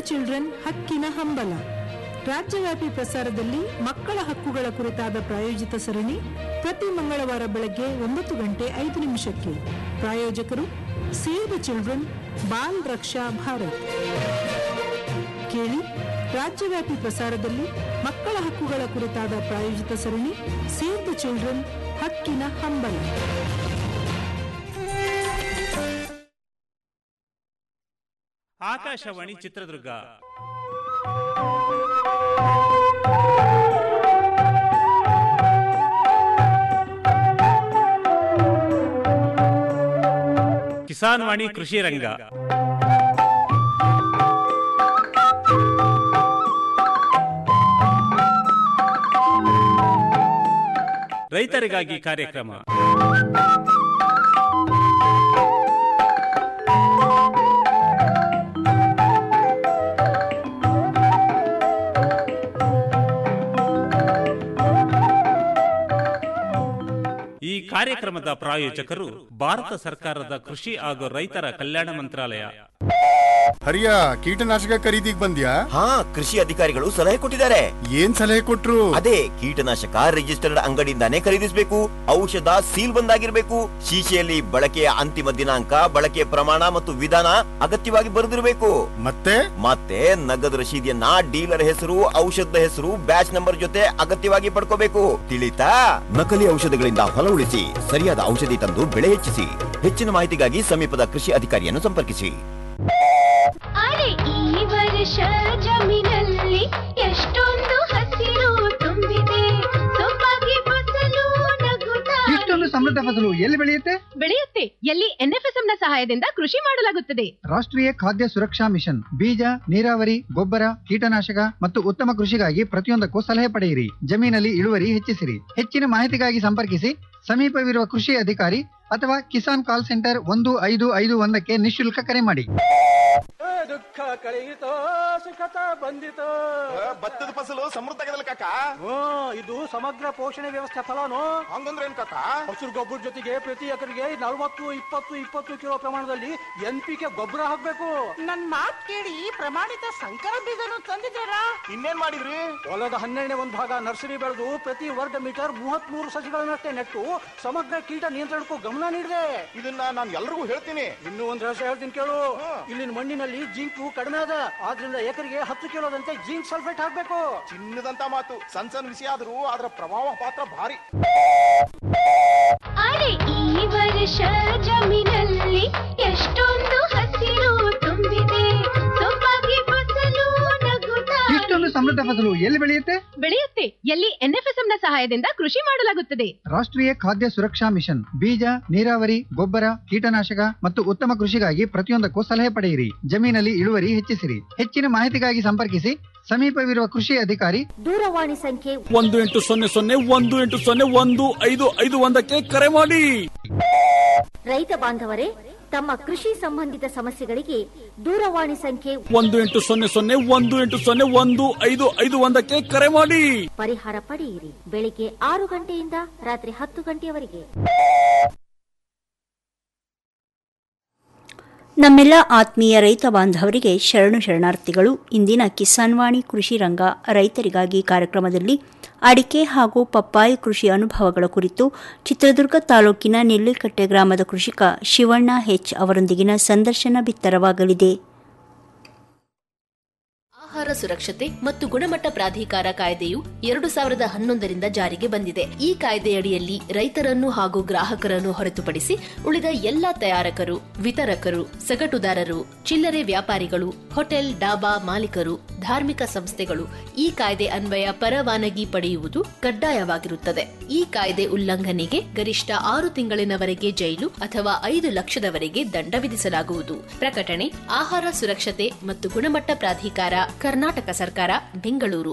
Children ಹಕ್ಕಿನ ಹಂಬಲ ರಾಜ್ಯವ್ಯಾಪಿ ಪ್ರಸಾರದಲ್ಲಿ ಮಕ್ಕಳ ಹಕ್ಕುಗಳ ಕುರಿತಾದ ಪ್ರಾಯೋಜಿತ ಸರಣಿ ಪ್ರತಿ ಮಂಗಳವಾರ ಬೆಳಗ್ಗೆ ಒಂಬತ್ತು ಗಂಟೆ ಐದು ನಿಮಿಷಕ್ಕೆ ಪ್ರಾಯೋಜಕರು save the children Bal Raksha Bharat ಕೇಳಿ ರಾಜ್ಯವ್ಯಾಪಿ ಪ್ರಸಾರದಲ್ಲಿ ಮಕ್ಕಳ ಹಕ್ಕುಗಳ ಕುರಿತಾದ ಪ್ರಾಯೋಜಿತ ಸರಣಿ ಸೇವ್ ದ ಚಿಲ್ಡ್ರನ್ ಹಕ್ಕಿನ ಹಂಬಲ ಆಕಾಶವಾಣಿ ಚಿತ್ರದುರ್ಗ ಕಿಸಾನ್ ವಾಣಿ ಕೃಷಿ ರಂಗ ರೈತರಿಗಾಗಿ ಕಾರ್ಯಕ್ರಮ ಈ ಕಾರ್ಯಕ್ರಮದ ಪ್ರಾಯೋಜಕರು ಭಾರತ ಸರ್ಕಾರದ ಕೃಷಿ ಹಾಗೂ ರೈತರ ಕಲ್ಯಾಣ ಮಂತ್ರಾಲಯ ಹರಿಯ ಕೀಟನಾಶಕ ಖರೀದಿಗ್ ಬಂದ್ಯಾ ಹಾ ಕೃಷಿ ಅಧಿಕಾರಿಗಳು ಸಲಹೆ ಕೊಟ್ಟಿದ್ದಾರೆ ಏನ್ ಸಲಹೆ ಕೊಟ್ರು ಅದೇ ಕೀಟನಾಶಕ ರಿಜಿಸ್ಟರ್ಡ್ ಅಂಗಡಿಯಿಂದಾನೇ ಖರೀದಿಸಬೇಕು ಔಷಧ ಸೀಲ್ ಬಂದಾಗಿರ್ಬೇಕು ಶೀಶೆಯಲ್ಲಿ ಬಳಕೆಯ ಅಂತಿಮ ದಿನಾಂಕ ಬಳಕೆಯ ಪ್ರಮಾಣ ಮತ್ತು ವಿಧಾನ ಅಗತ್ಯವಾಗಿ ಬರೆದಿರಬೇಕು ಮತ್ತೆ ಮತ್ತೆ ನಗದು ರಶೀದಿಯನ್ನ ಡೀಲರ್ ಹೆಸರು ಔಷಧದ ಹೆಸರು ಬ್ಯಾಚ್ ನಂಬರ್ ಜೊತೆ ಅಗತ್ಯವಾಗಿ ಪಡ್ಕೋಬೇಕು ತಿಳಿತಾ ನಕಲಿ ಔಷಧಗಳಿಂದ ಹೊಲ ಉಳಿಸಿ ಸರಿಯಾದ ಔಷಧಿ ತಂದು ಬೆಳೆ ಹೆಚ್ಚಿಸಿ ಹೆಚ್ಚಿನ ಮಾಹಿತಿಗಾಗಿ ಸಮೀಪದ ಕೃಷಿ ಅಧಿಕಾರಿಯನ್ನು ಸಂಪರ್ಕಿಸಿ ಅರೆ ಈ ವರ್ಷ ಜಮೀನಲ್ಲಿ ಎಷ್ಟೊಂದು ಹಸಿರು ತುಂಬಿದೆ ಸೊಬಗೆ ಫಸಲು ನಗುತ್ತಾ ಇಷ್ಟೊಂದು ಸಮೃದ್ಧ ಫಸಲು ಎಲ್ಲಿ ಬೆಳೆಯುತ್ತೆ ಬೆಳೆಯುತ್ತೆ ಎಲ್ಲಿ ಎನ್ಎಫ್ಎಸ್ಎಂ ನ ಸಹಾಯದಿಂದ ಕೃಷಿ ಮಾಡಲಾಗುತ್ತದೆ ರಾಷ್ಟ್ರೀಯ ಖಾದ್ಯ ಸುರಕ್ಷಾ ಮಿಷನ್ ಬೀಜ ನೀರಾವರಿ ಗೊಬ್ಬರ ಕೀಟನಾಶಕ ಮತ್ತು ಉತ್ತಮ ಕೃಷಿಗಾಗಿ ಪ್ರತಿಯೊಂದಕ್ಕೂ ಸಲಹೆ ಪಡೆಯಿರಿ ಜಮೀನಲ್ಲಿ ಇಳುವರಿ ಹೆಚ್ಚಿಸಿರಿ ಹೆಚ್ಚಿನ ಮಾಹಿತಿಗಾಗಿ ಸಂಪರ್ಕಿಸಿ ಸಮೀಪವಿರುವ ಕೃಷಿ ಅಧಿಕಾರಿ ಅಥವಾ ಕಿಸಾನ್ ಕಾಲ್ ಸೆಂಟರ್ ಒಂದು ಐದು ಐದು ಒಂದಕ್ಕೆ ನಿಶುಲ್ಕ ಕರೆ ಮಾಡಿ ದುಃಖ ಕಳೆಯಿತೋ ಸುಖತ ಬಂದಿತೋ ಭತ್ತದ ಫಸಲು ಸಮೃದ್ಧ ಆಗದಲ್ಲ ಕಾಕ ಹ್ಮ್ ಇದು ಸಮಗ್ರ ಪೋಷಣೆ ವ್ಯವಸ್ಥೆ ಫಲನು ಹಂಗಂದ್ರೆ ಏನ್ ಕಾಕ ಹಸಿರು ಗೊಬ್ಬರ ಜೊತೆಗೆ ಪ್ರತಿ ಎಕರೆಗೆ ನಲವತ್ತು ಇಪ್ಪತ್ತು ಇಪ್ಪತ್ತು ಕಿಲೋ ಪ್ರಮಾಣದಲ್ಲಿ ಎನ್ ಪಿ ಕೆ ಗೊಬ್ಬರ ಹಾಕ್ಬೇಕು ನನ್ ಮಾತ್ ಕೇಳಿ ಪ್ರಮಾಣಿತ ಸಂಕರ ಬೀಜನು ತಂದಿದ್ದೀರಾ ಇನ್ನೇನ್ ಮಾಡಿದ್ರಿ ಹೊಲದ ಹನ್ನೆರಡನೇ ಒಂದು ಭಾಗ ನರ್ಸರಿ ಬೆಳೆದು ಪ್ರತಿ ವರ್ಗ ಮೀಟರ್ ಮೂವತ್ತ್ ಮೂರು ಸಸಿಗಳನ್ನಷ್ಟೇ ನೆಟ್ಟು ಸಮಗ್ರ ಕೀಟ ನಿಯಂತ್ರಣಕ್ಕೂ ಗಮನ ನೀಡಿದೆ ಇದನ್ನ ನಾನು ಎಲ್ರಿಗೂ ಹೇಳ್ತೀನಿ ಇನ್ನೂ ಒಂದ್ ರಹಸ್ಯ ಹೇಳ್ತೀನಿ ಕೇಳು ಇಲ್ಲಿನ ಮಣ್ಣಿನಲ್ಲಿ ಜಿಂಕು ಕಡಿಮೆ ಅದ ಆದ್ರಿಂದ ಎಕರೆಗೆ ಹತ್ತು ಕಿಲೋದಂತೆ ಜಿಂಕ್ ಸಲ್ಫೇಟ್ ಹಾಕ್ಬೇಕು ಚಿನ್ನದಂತ ಮಾತು ಸಣ್ಣ ಸಣ್ಣ ವಿಷಯ ಆದ್ರೂ ಅದ್ರ ಪ್ರಭಾವ ಪಾತ್ರ ಭಾರಿ ಅರೆ ಈ ವರ್ಷ ಜಮೀನಲ್ಲಿ ಎಷ್ಟೊಂದು ಹಸಿರು ತುಂಬಿದೆ ಸೊಬಗೆ ಫಸಲು ನಗುತ್ತಾ ಇಷ್ಟೊಂದು ಸಮೃದ್ಧ ಫಸಲು ಎಲ್ಲಿ ಬೆಳೆಯುತ್ತೆ ಬೆಳೆಯುತ್ತೆ ಎಲ್ಲಿ ಎನ್ಎಫ್ಎಸ್ಎಂ ನ ಸಹಾಯದಿಂದ ಕೃಷಿ ಮಾಡಲಾಗುತ್ತದೆ ರಾಷ್ಟ್ರೀಯ ಖಾದ್ಯ ಸುರಕ್ಷಾ ಮಿಷನ್ ಬೀಜ ನೀರಾವರಿ ಗೊಬ್ಬರ ಕೀಟನಾಶಕ ಮತ್ತು ಉತ್ತಮ ಕೃಷಿಗಾಗಿ ಪ್ರತಿಯೊಂದಕ್ಕೂ ಸಲಹೆ ಪಡೆಯಿರಿ ಜಮೀನಲ್ಲಿ ಇಳುವರಿ ಹೆಚ್ಚಿಸಿರಿ ಹೆಚ್ಚಿನ ಮಾಹಿತಿಗಾಗಿ ಸಂಪರ್ಕಿಸಿ ಸಮೀಪವಿರುವ ಕೃಷಿ ಅಧಿಕಾರಿ ದೂರವಾಣಿ ಸಂಖ್ಯೆ ಒಂದು ಎಂಟು ಸೊನ್ನೆ ಸೊನ್ನೆ ಒಂದು ಎಂಟು ಸೊನ್ನೆ ಒಂದು ಐದು ಐದು ಒಂದಕ್ಕೆ ಕರೆ ಮಾಡಿ ರೈತ ಬಾಂಧವರೇ ತಮ್ಮ ಕೃಷಿ ಸಂಬಂಧಿತ ಸಮಸ್ಯೆಗಳಿಗೆ ದೂರವಾಣಿ ಸಂಖ್ಯೆ ಒಂದು ಎಂಟು ಸೊನ್ನೆ ಸೊನ್ನೆ ಒಂದು ಎಂಟು ಸೊನ್ನೆ ಒಂದು ಐದು ಐದು ಒಂದಕ್ಕೆ ಕರೆ ಮಾಡಿ ಪರಿಹಾರ ಪಡೆಯಿರಿ ಬೆಳಿಗ್ಗೆ ಆರು ಗಂಟೆಯಿಂದ ರಾತ್ರಿ ಹತ್ತು ಗಂಟೆಯವರೆಗೆ ನಮ್ಮೆಲ್ಲ ಆತ್ಮೀಯ ರೈತ ಬಾಂಧವರಿಗೆ ಶರಣು ಶರಣಾರ್ಥಿಗಳು ಇಂದಿನ ಕಿಸಾನ್ ವಾಣಿ ಕೃಷಿ ರಂಗ ರೈತರಿಗಾಗಿ ಕಾರ್ಯಕ್ರಮದಲ್ಲಿ ಅಡಿಕೆ ಹಾಗೂ ಪಪ್ಪಾಯಿ ಕೃಷಿ ಅನುಭವಗಳ ಕುರಿತು ಚಿತ್ರದುರ್ಗ ತಾಲೂಕಿನ ನೆಲ್ಲಿಕಟ್ಟೆ ಗ್ರಾಮದ ಕೃಷಿಕ ಶಿವಣ್ಣ ಹೆಚ್ ಅವರೊಂದಿಗಿನ ಸಂದರ್ಶನ ಬಿತ್ತರವಾಗಲಿದೆ ಆಹಾರ ಸುರಕ್ಷತೆ ಮತ್ತು ಗುಣಮಟ್ಟ ಪ್ರಾಧಿಕಾರ ಕಾಯ್ದೆಯು ಎರಡು ಸಾವಿರದ ಹನ್ನೊಂದರಿಂದ ಜಾರಿಗೆ ಬಂದಿದೆ ಈ ಕಾಯ್ದೆಯಡಿಯಲ್ಲಿ ರೈತರನ್ನು ಹಾಗೂ ಗ್ರಾಹಕರನ್ನು ಹೊರತುಪಡಿಸಿ ಉಳಿದ ಎಲ್ಲಾ ತಯಾರಕರು ವಿತರಕರು ಸಗಟುದಾರರು ಚಿಲ್ಲರೆ ವ್ಯಾಪಾರಿಗಳು ಹೋಟೆಲ್ ಡಾಬಾ ಮಾಲೀಕರು ಧಾರ್ಮಿಕ ಸಂಸ್ಥೆಗಳು ಈ ಕಾಯ್ದೆ ಅನ್ವಯ ಪರವಾನಗಿ ಪಡೆಯುವುದು ಕಡ್ಡಾಯವಾಗಿರುತ್ತದೆ ಈ ಕಾಯ್ದೆ ಉಲ್ಲಂಘನೆಗೆ ಗರಿಷ್ಠ ಆರು ತಿಂಗಳಿನವರೆಗೆ ಜೈಲು ಅಥವಾ ಐದು ಲಕ್ಷದವರೆಗೆ ದಂಡ ವಿಧಿಸಲಾಗುವುದು ಪ್ರಕಟಣೆ ಆಹಾರ ಸುರಕ್ಷತೆ ಮತ್ತು ಗುಣಮಟ್ಟ ಪ್ರಾಧಿಕಾರ ಕರ್ನಾಟಕ ಸರ್ಕಾರ ಬೆಂಗಳೂರು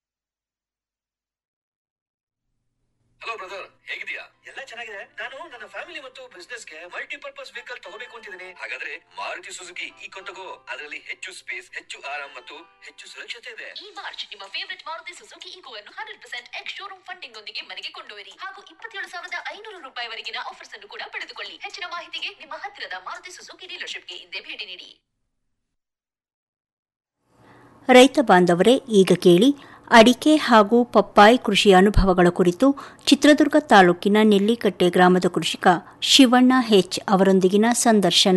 ಹಲೋ ಬ್ರದರ್ ಹೇಗಿದ್ಯಾ ಎಲ್ಲ ಚೆನ್ನಾಗಿದೆ ನಾನು ನನ್ನ ಫ್ಯಾಮಿಲಿ ಮತ್ತು ಬಿಸ್ನೆಸ್ ಗೆ ಮಲ್ಟಿಪರ್ಪಸ್ ವೆಹಿಕಲ್ ತಗೋಬೇಕು ಅಂತಿದ್ದೀನಿ ಹಾಗಾದ್ರೆ ಮಾರುತಿ ಸುಜುಕಿ ಈಕೋ ತಗೋ ಅದರಲ್ಲಿ ಹೆಚ್ಚು ಸ್ಪೇಸ್ ಹೆಚ್ಚು ಆರಾಮ್ ಮತ್ತು ಹೆಚ್ಚು ಸುರಕ್ಷತೆ ಇದೆ ಈ ಮಾರ್ಚ್ ನಿಮ್ಮ ಫೇವರಿಟ್ ಮಾರುತಿ ಸುಜುಕಿ ಈಗೋ ಅನ್ನು hundred percent ex showroom funding ಒಂದಿಗೆ ಮನೆಗೆ ಕೊಂಡೊಯ್ಯಿರಿ ಹಾಗೂ ಇಪ್ಪತ್ತೇಳು ಸಾವಿರದ ಐನೂರು ರೂಪಾಯಿವರೆಗಿನ ಆಫರ್ಸ್ ಅನ್ನು ಕೂಡ ಪಡೆದುಕೊಳ್ಳಿ ಹೆಚ್ಚಿನ ಮಾಹಿತಿಗೆ ನಿಮ್ಮ ಹತ್ತಿರದ ಮಾರುತಿ ಸುಜುಕಿ ಡೀಲರ್ಶಿಪ್ಗೆ ಹಿಂದೆ ಭೇಟಿ ನೀಡಿ ರೈತ ಬಾಂಧವರೇ ಈಗ ಕೇಳಿ ಅಡಿಕೆ ಹಾಗೂ ಪಪ್ಪಾಯಿ ಕೃಷಿಯ ಅನುಭವಗಳ ಕುರಿತು ಚಿತ್ರದುರ್ಗ ತಾಲೂಕಿನ ನೆಲ್ಲಿಕಟ್ಟೆ ಗ್ರಾಮದ ಕೃಷಿಕ ಶಿವಣ್ಣ ಹೆಚ್ ಅವರೊಂದಿಗಿನ ಸಂದರ್ಶನ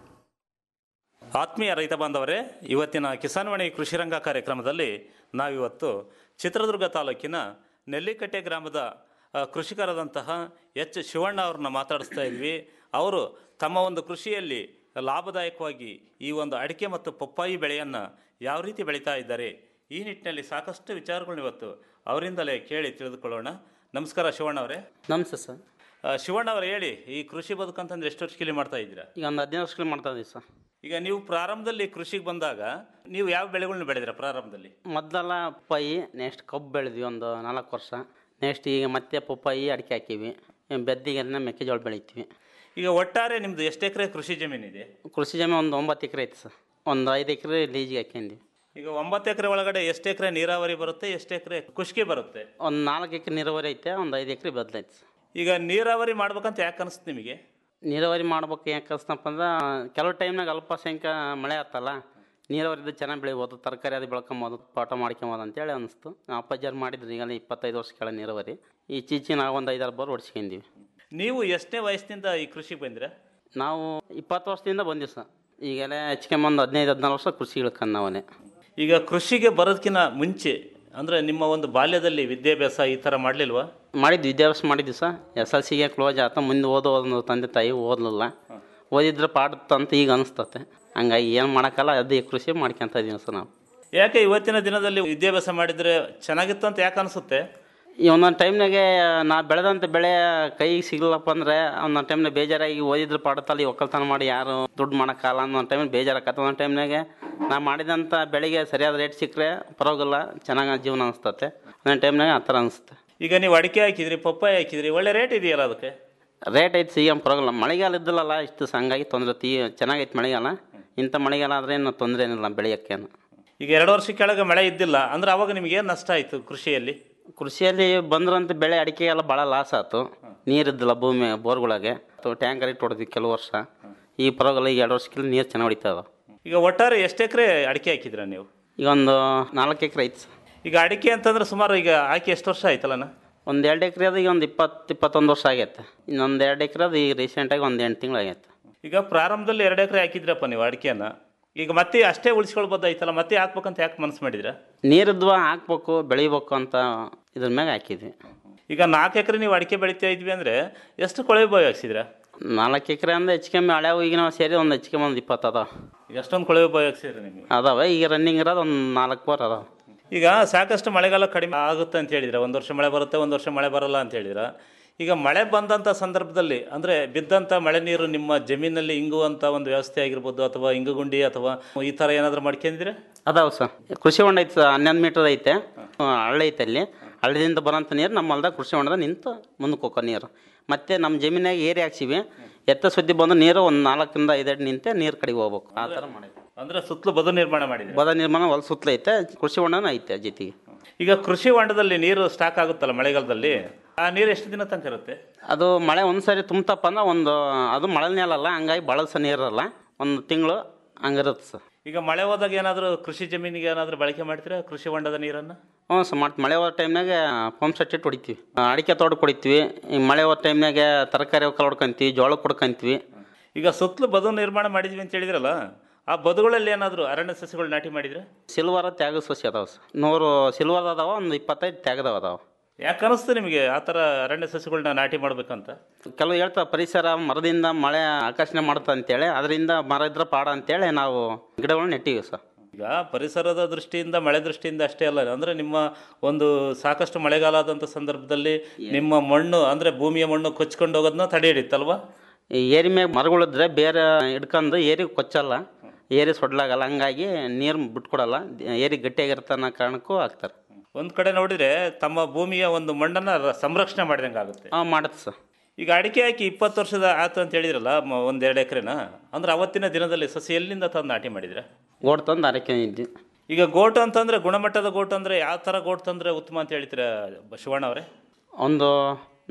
ಆತ್ಮೀಯ ರೈತ ಬಾಂಧವರೇ ಇವತ್ತಿನ ಕಿಸಾನ್ವಾಣಿ ಕೃಷಿರಂಗ ಕಾರ್ಯಕ್ರಮದಲ್ಲಿ ನಾವಿವತ್ತು ಚಿತ್ರದುರ್ಗ ತಾಲೂಕಿನ ನೆಲ್ಲಿಕಟ್ಟೆ ಗ್ರಾಮದ ಆ, ಕೃಷಿಕರಾದಂತಹ ಎಚ್ ಶಿವಣ್ಣ ಅವ್ರನ್ನ ಮಾತಾಡಿಸ್ತಾ ಇದ್ವಿ ಅವರು ತಮ್ಮ ಒಂದು ಕೃಷಿಯಲ್ಲಿ ಲಾಭದಾಯಕವಾಗಿ ಈ ಒಂದು ಅಡಿಕೆ ಮತ್ತು ಪಪ್ಪಾಯಿ ಬೆಳೆಯನ್ನು ಯಾವ ರೀತಿ ಬೆಳೀತಾ ಇದ್ದಾರೆ ಈ ನಿಟ್ಟಿನಲ್ಲಿ ಸಾಕಷ್ಟು ವಿಚಾರಗಳನ್ನ ಇವತ್ತು ಅವರಿಂದಲೇ ಕೇಳಿ ತಿಳಿದುಕೊಳ್ಳೋಣ ನಮಸ್ಕಾರ ಶಿವಣ್ಣ ಅವರೇ ನಮಸ್ತೆ ಸರ್ ಆ, ಶಿವಣ್ಣ ಅವರು ಹೇಳಿ ಈ ಕೃಷಿ ಬದುಕಂತಂದ್ರೆ ಎಷ್ಟು ವರ್ಷ ಮಾಡ್ತಾ ಇದ್ದೀರಾ ಈಗ ಒಂದು ಹದಿನೈದು ವರ್ಷಗಳು ಮಾಡ್ತಾ ಇದೀವಿ ಸರ್ ಈಗ ನೀವು ಪ್ರಾರಂಭದಲ್ಲಿ ಕೃಷಿಗೆ ಬಂದಾಗ ನೀವು ಯಾವ ಬೆಳೆಗಳನ್ನ ಬೆಳೆದಿರ ಪ್ರಾರಂಭದಲ್ಲಿ ಮೊದಲೆಲ್ಲ ಪಪ್ಪಾಯಿ ನೆಕ್ಸ್ಟ್ ಕಬ್ಬು ಬೆಳೆದ್ವಿ ಒಂದು ನಾಲ್ಕು ವರ್ಷ ನೆಕ್ಸ್ಟ್ ಈಗ ಮತ್ತೆ ಪಪ್ಪಾಯಿ ಅಡಿಕೆ ಹಾಕಿವಿ ಬೆದ್ದಿಗೆ ಮೆಕ್ಕೆಜೋಳ ಬೆಳಿತೀವಿ ಈಗ ಒಟ್ಟಾರೆ ನಿಮ್ದು ಎಷ್ಟು ಎಕರೆ ಕೃಷಿ ಜಮೀನಿದೆ ಕೃಷಿ ಜಮೀನು ಒಂದು ಒಂಬತ್ತು ಎಕರೆ ಐತೆ ಸರ್ ಒಂದು ಐದು ಎಕರೆ ಲೀಜಿಗೆ ಹಾಕ್ಯಂದ್ವಿ ಈಗ ಒಂಬತ್ತು ಎಕರೆ ಒಳಗಡೆ ಎಷ್ಟು ಎಕರೆ ನೀರಾವರಿ ಬರುತ್ತೆ ಎಷ್ಟು ಎಕರೆ ಕುಷ್ಕಿ ಬರುತ್ತೆ ಒಂದು ನಾಲ್ಕು ಎಕರೆ ನೀರಾವರಿ ಐತೆ ಒಂದು ಐದು ಎಕರೆ ಬದಲೈತೆ ಸರ್ ಈಗ ನೀರಾವರಿ ಮಾಡ್ಬೇಕಂತ ಯಾಕೆ ಅನಿಸ್ತು ನಿಮಗೆ ನೀರಾವರಿ ಮಾಡ್ಬೇಕು ಯಾಕೆ ಕಲ್ಸ್ತಪ್ಪ ಅಂದ್ರೆ ಕೆಲವು ಟೈಮ್ನಾಗ ಅಲ್ಪಸಂಖ್ಯ ಮಳೆ ಆತಲ್ಲ ನೀರಾವರಿದ್ದು ಚೆನ್ನಾಗಿ ಬೆಳಿಬೋದು ತರಕಾರಿ ಅದು ಬೆಳ್ಕೊಬೋದು ತೋಟ ಮಾಡ್ಕೊಬೋದು ಅಂತೇಳಿ ಅನಿಸ್ತು ಅಪ್ಪಾಜಾರು ಮಾಡಿದ್ರು ಈಗಲೇ ಇಪ್ಪತ್ತೈದು ವರ್ಷ ಕೆಳ ನೀರಾವರಿ ಈ ಚೀಚಿ ನಾವು ಒಂದು ಐದಾರು ಬೋರ್ ಹೊಡ್ಸ್ಕೊಂಡಿವಿ ನೀವು ಎಷ್ಟನೇ ವಯಸ್ಸಿನಿಂದ ಈ ಕೃಷಿಗೆ ಬಂದಿರ ನಾವು ಇಪ್ಪತ್ತು ವರ್ಷದಿಂದ ಬಂದಿವಿ ಸರ್ ಈಗೆಲ್ಲ ಹೆಚ್ಚಿಗೆಂಬಂದು ಹದಿನೈದು ಹದಿನಾರು ವರ್ಷ ಕೃಷಿ ಇಳ್ಕೊಂಡು ನಾವೇ ಈಗ ಕೃಷಿಗೆ ಬರೋದಕ್ಕಿಂತ ಮುಂಚೆ ಅಂದ್ರೆ ನಿಮ್ಮ ಒಂದು ಬಾಲ್ಯದಲ್ಲಿ ವಿದ್ಯಾಭ್ಯಾಸ ಈ ಥರ ಮಾಡಲಿಲ್ವಾ ಮಾಡಿದ್ವಿ ವಿದ್ಯಾಭ್ಯಾಸ ಮಾಡಿದ್ವಿ ಸರ್ ಎಸ್ ಎಲ್ ಸಿಗೆ ಕ್ಲೋಸ್ ಆತ ಮುಂದೆ ಓದೋ ಒಂದು ತಂದೆ ತಾಯಿ ಓದಲಿಲ್ಲ ಓದಿದ್ರೆ ಪಾಡುತ್ತಂತ ಈಗ ಅನಿಸ್ತತೆ ಹಂಗಾಗಿ ಏನು ಮಾಡೋಕ್ಕಲ್ಲ ಅದೇ ಕೃಷಿ ಮಾಡ್ಕೊಂತ ಇದೀವಿ ಸರ್ ನಾವು ಯಾಕೆ ಇವತ್ತಿನ ದಿನದಲ್ಲಿ ವಿದ್ಯಾಭ್ಯಾಸ ಮಾಡಿದ್ರೆ ಚೆನ್ನಾಗಿತ್ತು ಅಂತ ಯಾಕೆ ಅನಿಸುತ್ತೆ ಈ ಒಂದೊಂದು ಟೈಮ್ನಾಗೆ ನಾ ಬೆಳೆದಂಥ ಬೆಳೆ ಕೈಗೆ ಸಿಗಲ್ಲಪ್ಪ ಅಂದರೆ ಒಂದೊಂದು ಟೈಮ್ನಾಗ ಬೇಜಾರಾಗಿ ಓದಿದ್ರೆ ಪಾಡುತ್ತಲ್ಲ ಈ ಒಕ್ಕಲ್ತನ ಮಾಡಿ ಯಾರು ದುಡ್ಡು ಮಾಡೋಕ್ಕಲ್ಲ ಅನ್ನೋ ಟೈಮಿಗೆ ಬೇಜಾರಾಗತ್ತೆ ಒಂದೊಂದು ಟೈಮ್ನಾಗೆ ನಾ ಮಾಡಿದಂಥ ಬೆಳೆಗೆ ಸರಿಯಾದ ರೇಟ್ ಸಿಕ್ಕರೆ ಪರವಾಗಿಲ್ಲ ಚೆನ್ನಾಗಿ ಜೀವನ ಅನಿಸ್ತತೆ ಒಂದೊಂದು ಟೈಮ್ನಾಗ ಆ ಥರ ಅನಿಸುತ್ತೆ ಈಗ ನೀವು ಅಡಿಕೆ ಹಾಕಿದ್ರಿ ಪಪ್ಪಾಯಿ ಹಾಕಿದ್ರಿ ಒಳ್ಳೆ ರೇಟ್ ಇದೆಯಲ್ಲ ಅದಕ್ಕೆ ರೇಟ್ ಐತೆ ಸಿಗಮ್ ಪರವಾಗಿಲ್ಲ ಮಳೆಗಾಲ ಇದ್ದಲ್ಲ ಇಷ್ಟು ಸ- ಹಂಗಾಗಿ ತೊಂದರೆ ತೀ ಚೆನ್ನಾಗೈತೆ ಮಳೆಗಾಲ ಇಂಥ ಮಳೆಗಾಲ ಆದರೆ ಏನು ತೊಂದರೆ ಏನಿಲ್ಲ ಬೆಳೆಯೋಕ್ಕೇನು ಈಗ ಎರಡು ವರ್ಷ ಕೆಳಗೆ ಮಳೆ ಇದ್ದಿಲ್ಲ ಅಂದ್ರೆ ಅವಾಗ ನಿಮ್ಗೆ ಏನು ನಷ್ಟ ಆಯಿತು ಕೃಷಿಯಲ್ಲಿ ಕೃಷಿಯಲ್ಲಿ ಬಂದ್ರಂತ ಬೆಳೆ ಅಡಿಕೆಗೆಲ್ಲ ಭಾಳ ಲಾಸ್ ಆಯ್ತು ನೀರಿದ್ದಿಲ್ಲ ಭೂಮಿ ಬೋರ್ಗಳಿಗೆ ಅಥವಾ ಟ್ಯಾಂಕರ್ ಇಟ್ಟು ಹೊಡೆದ್ವಿ ಕೆಲವು ವರ್ಷ ಈ ಪರವಾಗಿಲ್ಲ ಈಗ ಎರಡು ವರ್ಷಕ್ಕಿಲ್ಲ ನೀರು ಚೆನ್ನಾಗಿ ಹೊಡಿತದ ಈಗ ಒಟ್ಟಾರೆ ಎಷ್ಟು ಎಕರೆ ಅಡಿಕೆ ಹಾಕಿದ್ರ ನೀವು ಈಗ ಒಂದು ನಾಲ್ಕು ಎಕರೆ ಐತೆ ಸರ್ ಈಗ ಅಡಿಕೆ ಅಂತಂದ್ರೆ ಸುಮಾರು ಈಗ ಹಾಕಿ ಎಷ್ಟು ವರ್ಷ ಆಯ್ತಲ್ಲಣ್ಣ ಒಂದು ಎರಡು ಎಕರೆ ಅದು ಈಗ ಒಂದು ಇಪ್ಪತ್ತು ಇಪ್ಪತ್ತೊಂದು ವರ್ಷ ಆಗೈತೆ ಇನ್ನೊಂದು ಎರಡು ಎಕರೆ ಅದು ಈಗ ರೀಸೆಂಟಾಗಿ ಒಂದು ಎಂಟು ತಿಂಗಳು ಆಗೈತೆ ಈಗ ಪ್ರಾರಂಭದಲ್ಲಿ ಎರಡು ಎಕರೆ ಹಾಕಿದ್ರಪ್ಪ ನೀವು ಅಡಿಕೆನ ಈಗ ಮತ್ತೆ ಅಷ್ಟೇ ಉಳಿಸ್ಕೊಳ್ಬೋದಾಯ್ತಲ್ಲ ಮತ್ತೆ ಹಾಕ್ಬೇಕಂತ ಯಾಕೆ ಮನಸ್ಸು ಮಾಡಿದ್ರ ನೀರಿದ್ವ ಹಾಕ್ಬೇಕು ಬೆಳಿಬೇಕು ಅಂತ ಇದ್ರ ಮ್ಯಾಗ ಹಾಕಿದ್ವಿ ಈಗ ನಾಲ್ಕು ಎಕರೆ ನೀವು ಅಡಿಕೆ ಬೆಳಿತಾ ಇದ್ವಿ ಅಂದ್ರೆ ಎಷ್ಟು ಕೊಳವೆ ಬಾವಿ ಹಾಕ್ಸಿದ್ರ ನಾಲ್ಕು ಎಕರೆ ಅಂದ್ರೆ ಹೆಚ್ಚಿಗೆ ಹಳೆವು ಈಗ ನಾವು ಸೇರಿ ಒಂದು ಹೆಚ್ಚಿಗೆ ಒಂದು ಇಪ್ಪತ್ತು ಅದಾವ ಈಗ ಅಷ್ಟೊಂದು ಕೊಳವೆ ಬಾವಿ ಹಾಕ್ಸಿದ್ರಿ ನಿಮಗೆ ಅದಾವೆ ಈಗ ರನ್ನಿಂಗ್ ಇರೋದು ಒಂದು ನಾಲ್ಕು ಬೋರ್ ಅದಾವೆ ಈಗ ಸಾಕಷ್ಟು ಮಳೆಗಾಲ ಕಡಿಮೆ ಆಗುತ್ತೆ ಅಂತ ಹೇಳಿದ್ರೆ ಒಂದು ವರ್ಷ ಮಳೆ ಬರುತ್ತೆ ಒಂದು ವರ್ಷ ಮಳೆ ಬರಲ್ಲ ಅಂತ ಹೇಳಿದ್ರ ಈಗ ಮಳೆ ಬಂದಂಥ ಸಂದರ್ಭದಲ್ಲಿ ಅಂದರೆ ಬಿದ್ದಂಥ ಮಳೆ ನೀರು ನಿಮ್ಮ ಜಮೀನಲ್ಲಿ ಇಂಗುವಂಥ ಒಂದು ವ್ಯವಸ್ಥೆ ಆಗಿರ್ಬೋದು ಅಥವಾ ಇಂಗುಗುಂಡಿ ಅಥವಾ ಈ ಥರ ಏನಾದರೂ ಮಾಡ್ಕೊಂಡಿದ್ರೆ ಅದಾವ ಸರ್ ಕೃಷಿ ಹೊಂಡ ಐತೆ ಸರ್ ಹನ್ನೊಂದು ಮೀಟರ್ ಐತೆ ಆ, ಹಳ್ಳ ಐತೆ ಅಲ್ಲಿ ಹಳ್ಳದಿಂದ ಬರೋಂಥ ನೀರು ನಮ್ಮ ಹೊಲ್ದಾಗ ಕೃಷಿ ಹೊಂಡದ ನಿಂತು ಮುಂದಕ್ಕೆ ಹೋಗೋ ನೀರು ಮತ್ತೆ ನಮ್ಮ ಜಮೀನಾಗ ಏರಿ ಹಾಕ್ಸಿವಿ ಎತ್ತ ಸುದ್ದಿ ಬಂದು ನೀರು ಒಂದು ನಾಲ್ಕರಿಂದ ಐದಡಿ ನಿಂತೆ ನೀರು ಕಡೆಗೆ ಹೋಗ್ಬೇಕು ಆ ಥರ ಮಾಡಿದ್ವಿ ಅಂದ್ರೆ ಸುತ್ತಲೂ ಬದು ನಿರ್ಮಾಣ ಮಾಡಿದ್ರೆ ಬದ ನಿರ್ಮಾಣ ಹೊಲ ಸುತ್ತಲೂ ಐತೆ ಕೃಷಿ ಹೊಂಡನೂ ಐತೆ ಜೊತೆಗೆ ಈಗ ಕೃಷಿ ಹೊಂಡದಲ್ಲಿ ನೀರು ಸ್ಟಾಕ್ ಆಗುತ್ತಲ್ಲ ಮಳೆಗಾಲದಲ್ಲಿ ಆ ನೀರು ಎಷ್ಟು ದಿನ ತನಕ ಇರುತ್ತೆ ಅದು ಮಳೆ ಒಂದು ಸರಿ ತುಂಬತಪ್ಪ ಅಂದ್ರೆ ಒಂದು ಅದು ಮಳೆ ನೆಲಲ್ಲ ಹಂಗಾಗಿ ಭಾಳ ಸಹ ನೀರಲ್ಲ ಒಂದು ತಿಂಗಳು ಹಂಗಿರುತ್ತೆ ಸರ್ ಈಗ ಮಳೆ ಹೋದಾಗ ಏನಾದರೂ ಕೃಷಿ ಜಮೀನಿಗೆ ಏನಾದರೂ ಬಳಕೆ ಮಾಡ್ತೀರಾ ಕೃಷಿ ಹೊಂಡದ ನೀರನ್ನು ಹ್ಞೂ ಸರ್ ಮಾಡಿ ಮಳೆ ಹೋದ ಟೈಮ್ನಾಗ ಪಂಪ್ ಸೆಟ್ ಇಟ್ಟು ಹೊಡಿತೀವಿ ಆ, ಅಡಿಕೆ ತೋಟಕ್ಕೆ ಹೊಡಿತೀವಿ ಈ ಮಳೆ ಹೋದ ಟೈಮ್ನಾಗ ತರಕಾರಿ ಒಕ್ಕಲ್ ಹೊಡ್ಕೊಂತೀವಿ ಜೋಳ ಕೊಡ್ಕೊಂತೀವಿ ಈಗ ಸುತ್ತಲೂ ಬದು ನಿರ್ಮಾಣ ಮಾಡಿದ್ವಿ ಅಂತ ಹೇಳಿದ್ರಲ್ಲ ಆ ಬದುಗಳಲ್ಲಿ ಏನಾದರೂ ಅರಣ್ಯ ಸಸ್ಯಗಳು ನಾಟಿ ಮಾಡಿದ್ರೆ ಸಿಲ್ವರ ತ್ಯಾಗ ಸಸಿ ಅದಾವ ಸರ್ ನೂರು ಸಿಲ್ವರ್ ಅದಾವ ಒಂದು ಇಪ್ಪತ್ತೈದು ತ್ಯಾಗದವ ಅದಾವ ಯಾಕೆ ಅನಿಸ್ತು ನಿಮಗೆ ಆ ಥರ ಅರಣ್ಯ ಸಸ್ಯಗಳನ್ನ ನಾಟಿ ಮಾಡ್ಬೇಕಂತ ಕೆಲವು ಹೇಳ್ತಾವೆ ಪರಿಸರ ಮರದಿಂದ ಮಳೆ ಆಕರ್ಷಣೆ ಮಾಡುತ್ತೆ ಅಂತೇಳಿ ಅದರಿಂದ ಮರ ಇದ್ರೆ ಪಾಡ ಅಂತೇಳಿ ನಾವು ಗಿಡಗಳನ್ನ ನೆಟ್ಟಿವಿ ಸರ್ ಈಗ ಪರಿಸರದ ದೃಷ್ಟಿಯಿಂದ ಮಳೆ ದೃಷ್ಟಿಯಿಂದ ಅಷ್ಟೇ ಅಲ್ಲ ಅಂದರೆ ನಿಮ್ಮ ಒಂದು ಸಾಕಷ್ಟು ಮಳೆಗಾಲ ಆದಂಥ ಸಂದರ್ಭದಲ್ಲಿ ನಿಮ್ಮ ಮಣ್ಣು ಅಂದರೆ ಭೂಮಿಯ ಮಣ್ಣು ಕೊಚ್ಕೊಂಡು ಹೋಗೋದನ್ನ ತಡೆ ಹಿಡಿತಲ್ವಾ ಈ ಏರಿ ಮ್ಯಾಗ ಮರಗಳಿದ್ರೆ ಬೇರೆ ಹಿಡ್ಕೊಂಡು ಏರಿ ಕೊಚ್ಚಲ್ಲ ಏರಿ ಸೊಡ್ಲಾಗಲ್ಲ ಹಂಗಾಗಿ ನೀರು ಬಿಟ್ಕೊಡಲ್ಲ ಏರಿ ಗಟ್ಟಿಯಾಗಿರುತ್ತೆ ಅನ್ನೋ ಕಾರಣಕ್ಕೂ ಹಾಕ್ತಾರೆ ಒಂದು ಕಡೆ ನೋಡಿದ್ರೆ ತಮ್ಮ ಭೂಮಿಯ ಒಂದು ಮಣ್ಣನ್ನು ರ- ಸಂರಕ್ಷಣೆ ಮಾಡಿದಂಗೆ ಆಗುತ್ತೆ ಹಾಂ ಮಾಡುತ್ತೆ ಸರ್ ಈಗ ಅಡಿಕೆ ಹಾಕಿ ಇಪ್ಪತ್ತು ವರ್ಷದ ಆಯ್ತು ಅಂತ ಹೇಳಿದ್ರಲ್ಲ ಮ- ಒಂದ್ ಎರಡು ಎಕರೆನ ಅಂದ್ರೆ ಅವತ್ತಿನ ದಿನದಲ್ಲಿ ಸಸಿ ಎಲ್ಲಿಂದ ತಂದು ನಾಟಿ ಮಾಡಿದ್ರೆ ಗೋಡ್ ತಂದು ಅರಕೆ ಇದ್ವಿ ಈಗ ಗೋಟು ಅಂತಂದ್ರೆ ಗುಣಮಟ್ಟದ ಗೋಟು ಅಂದ್ರೆ ಯಾವ ಥರ ಗೋಟು ತಂದ್ರೆ ಉತ್ತಮ ಅಂತ ಹೇಳ್ತೀರಾ ಶಿವಣ್ಣ ಅವರೇ ಒಂದು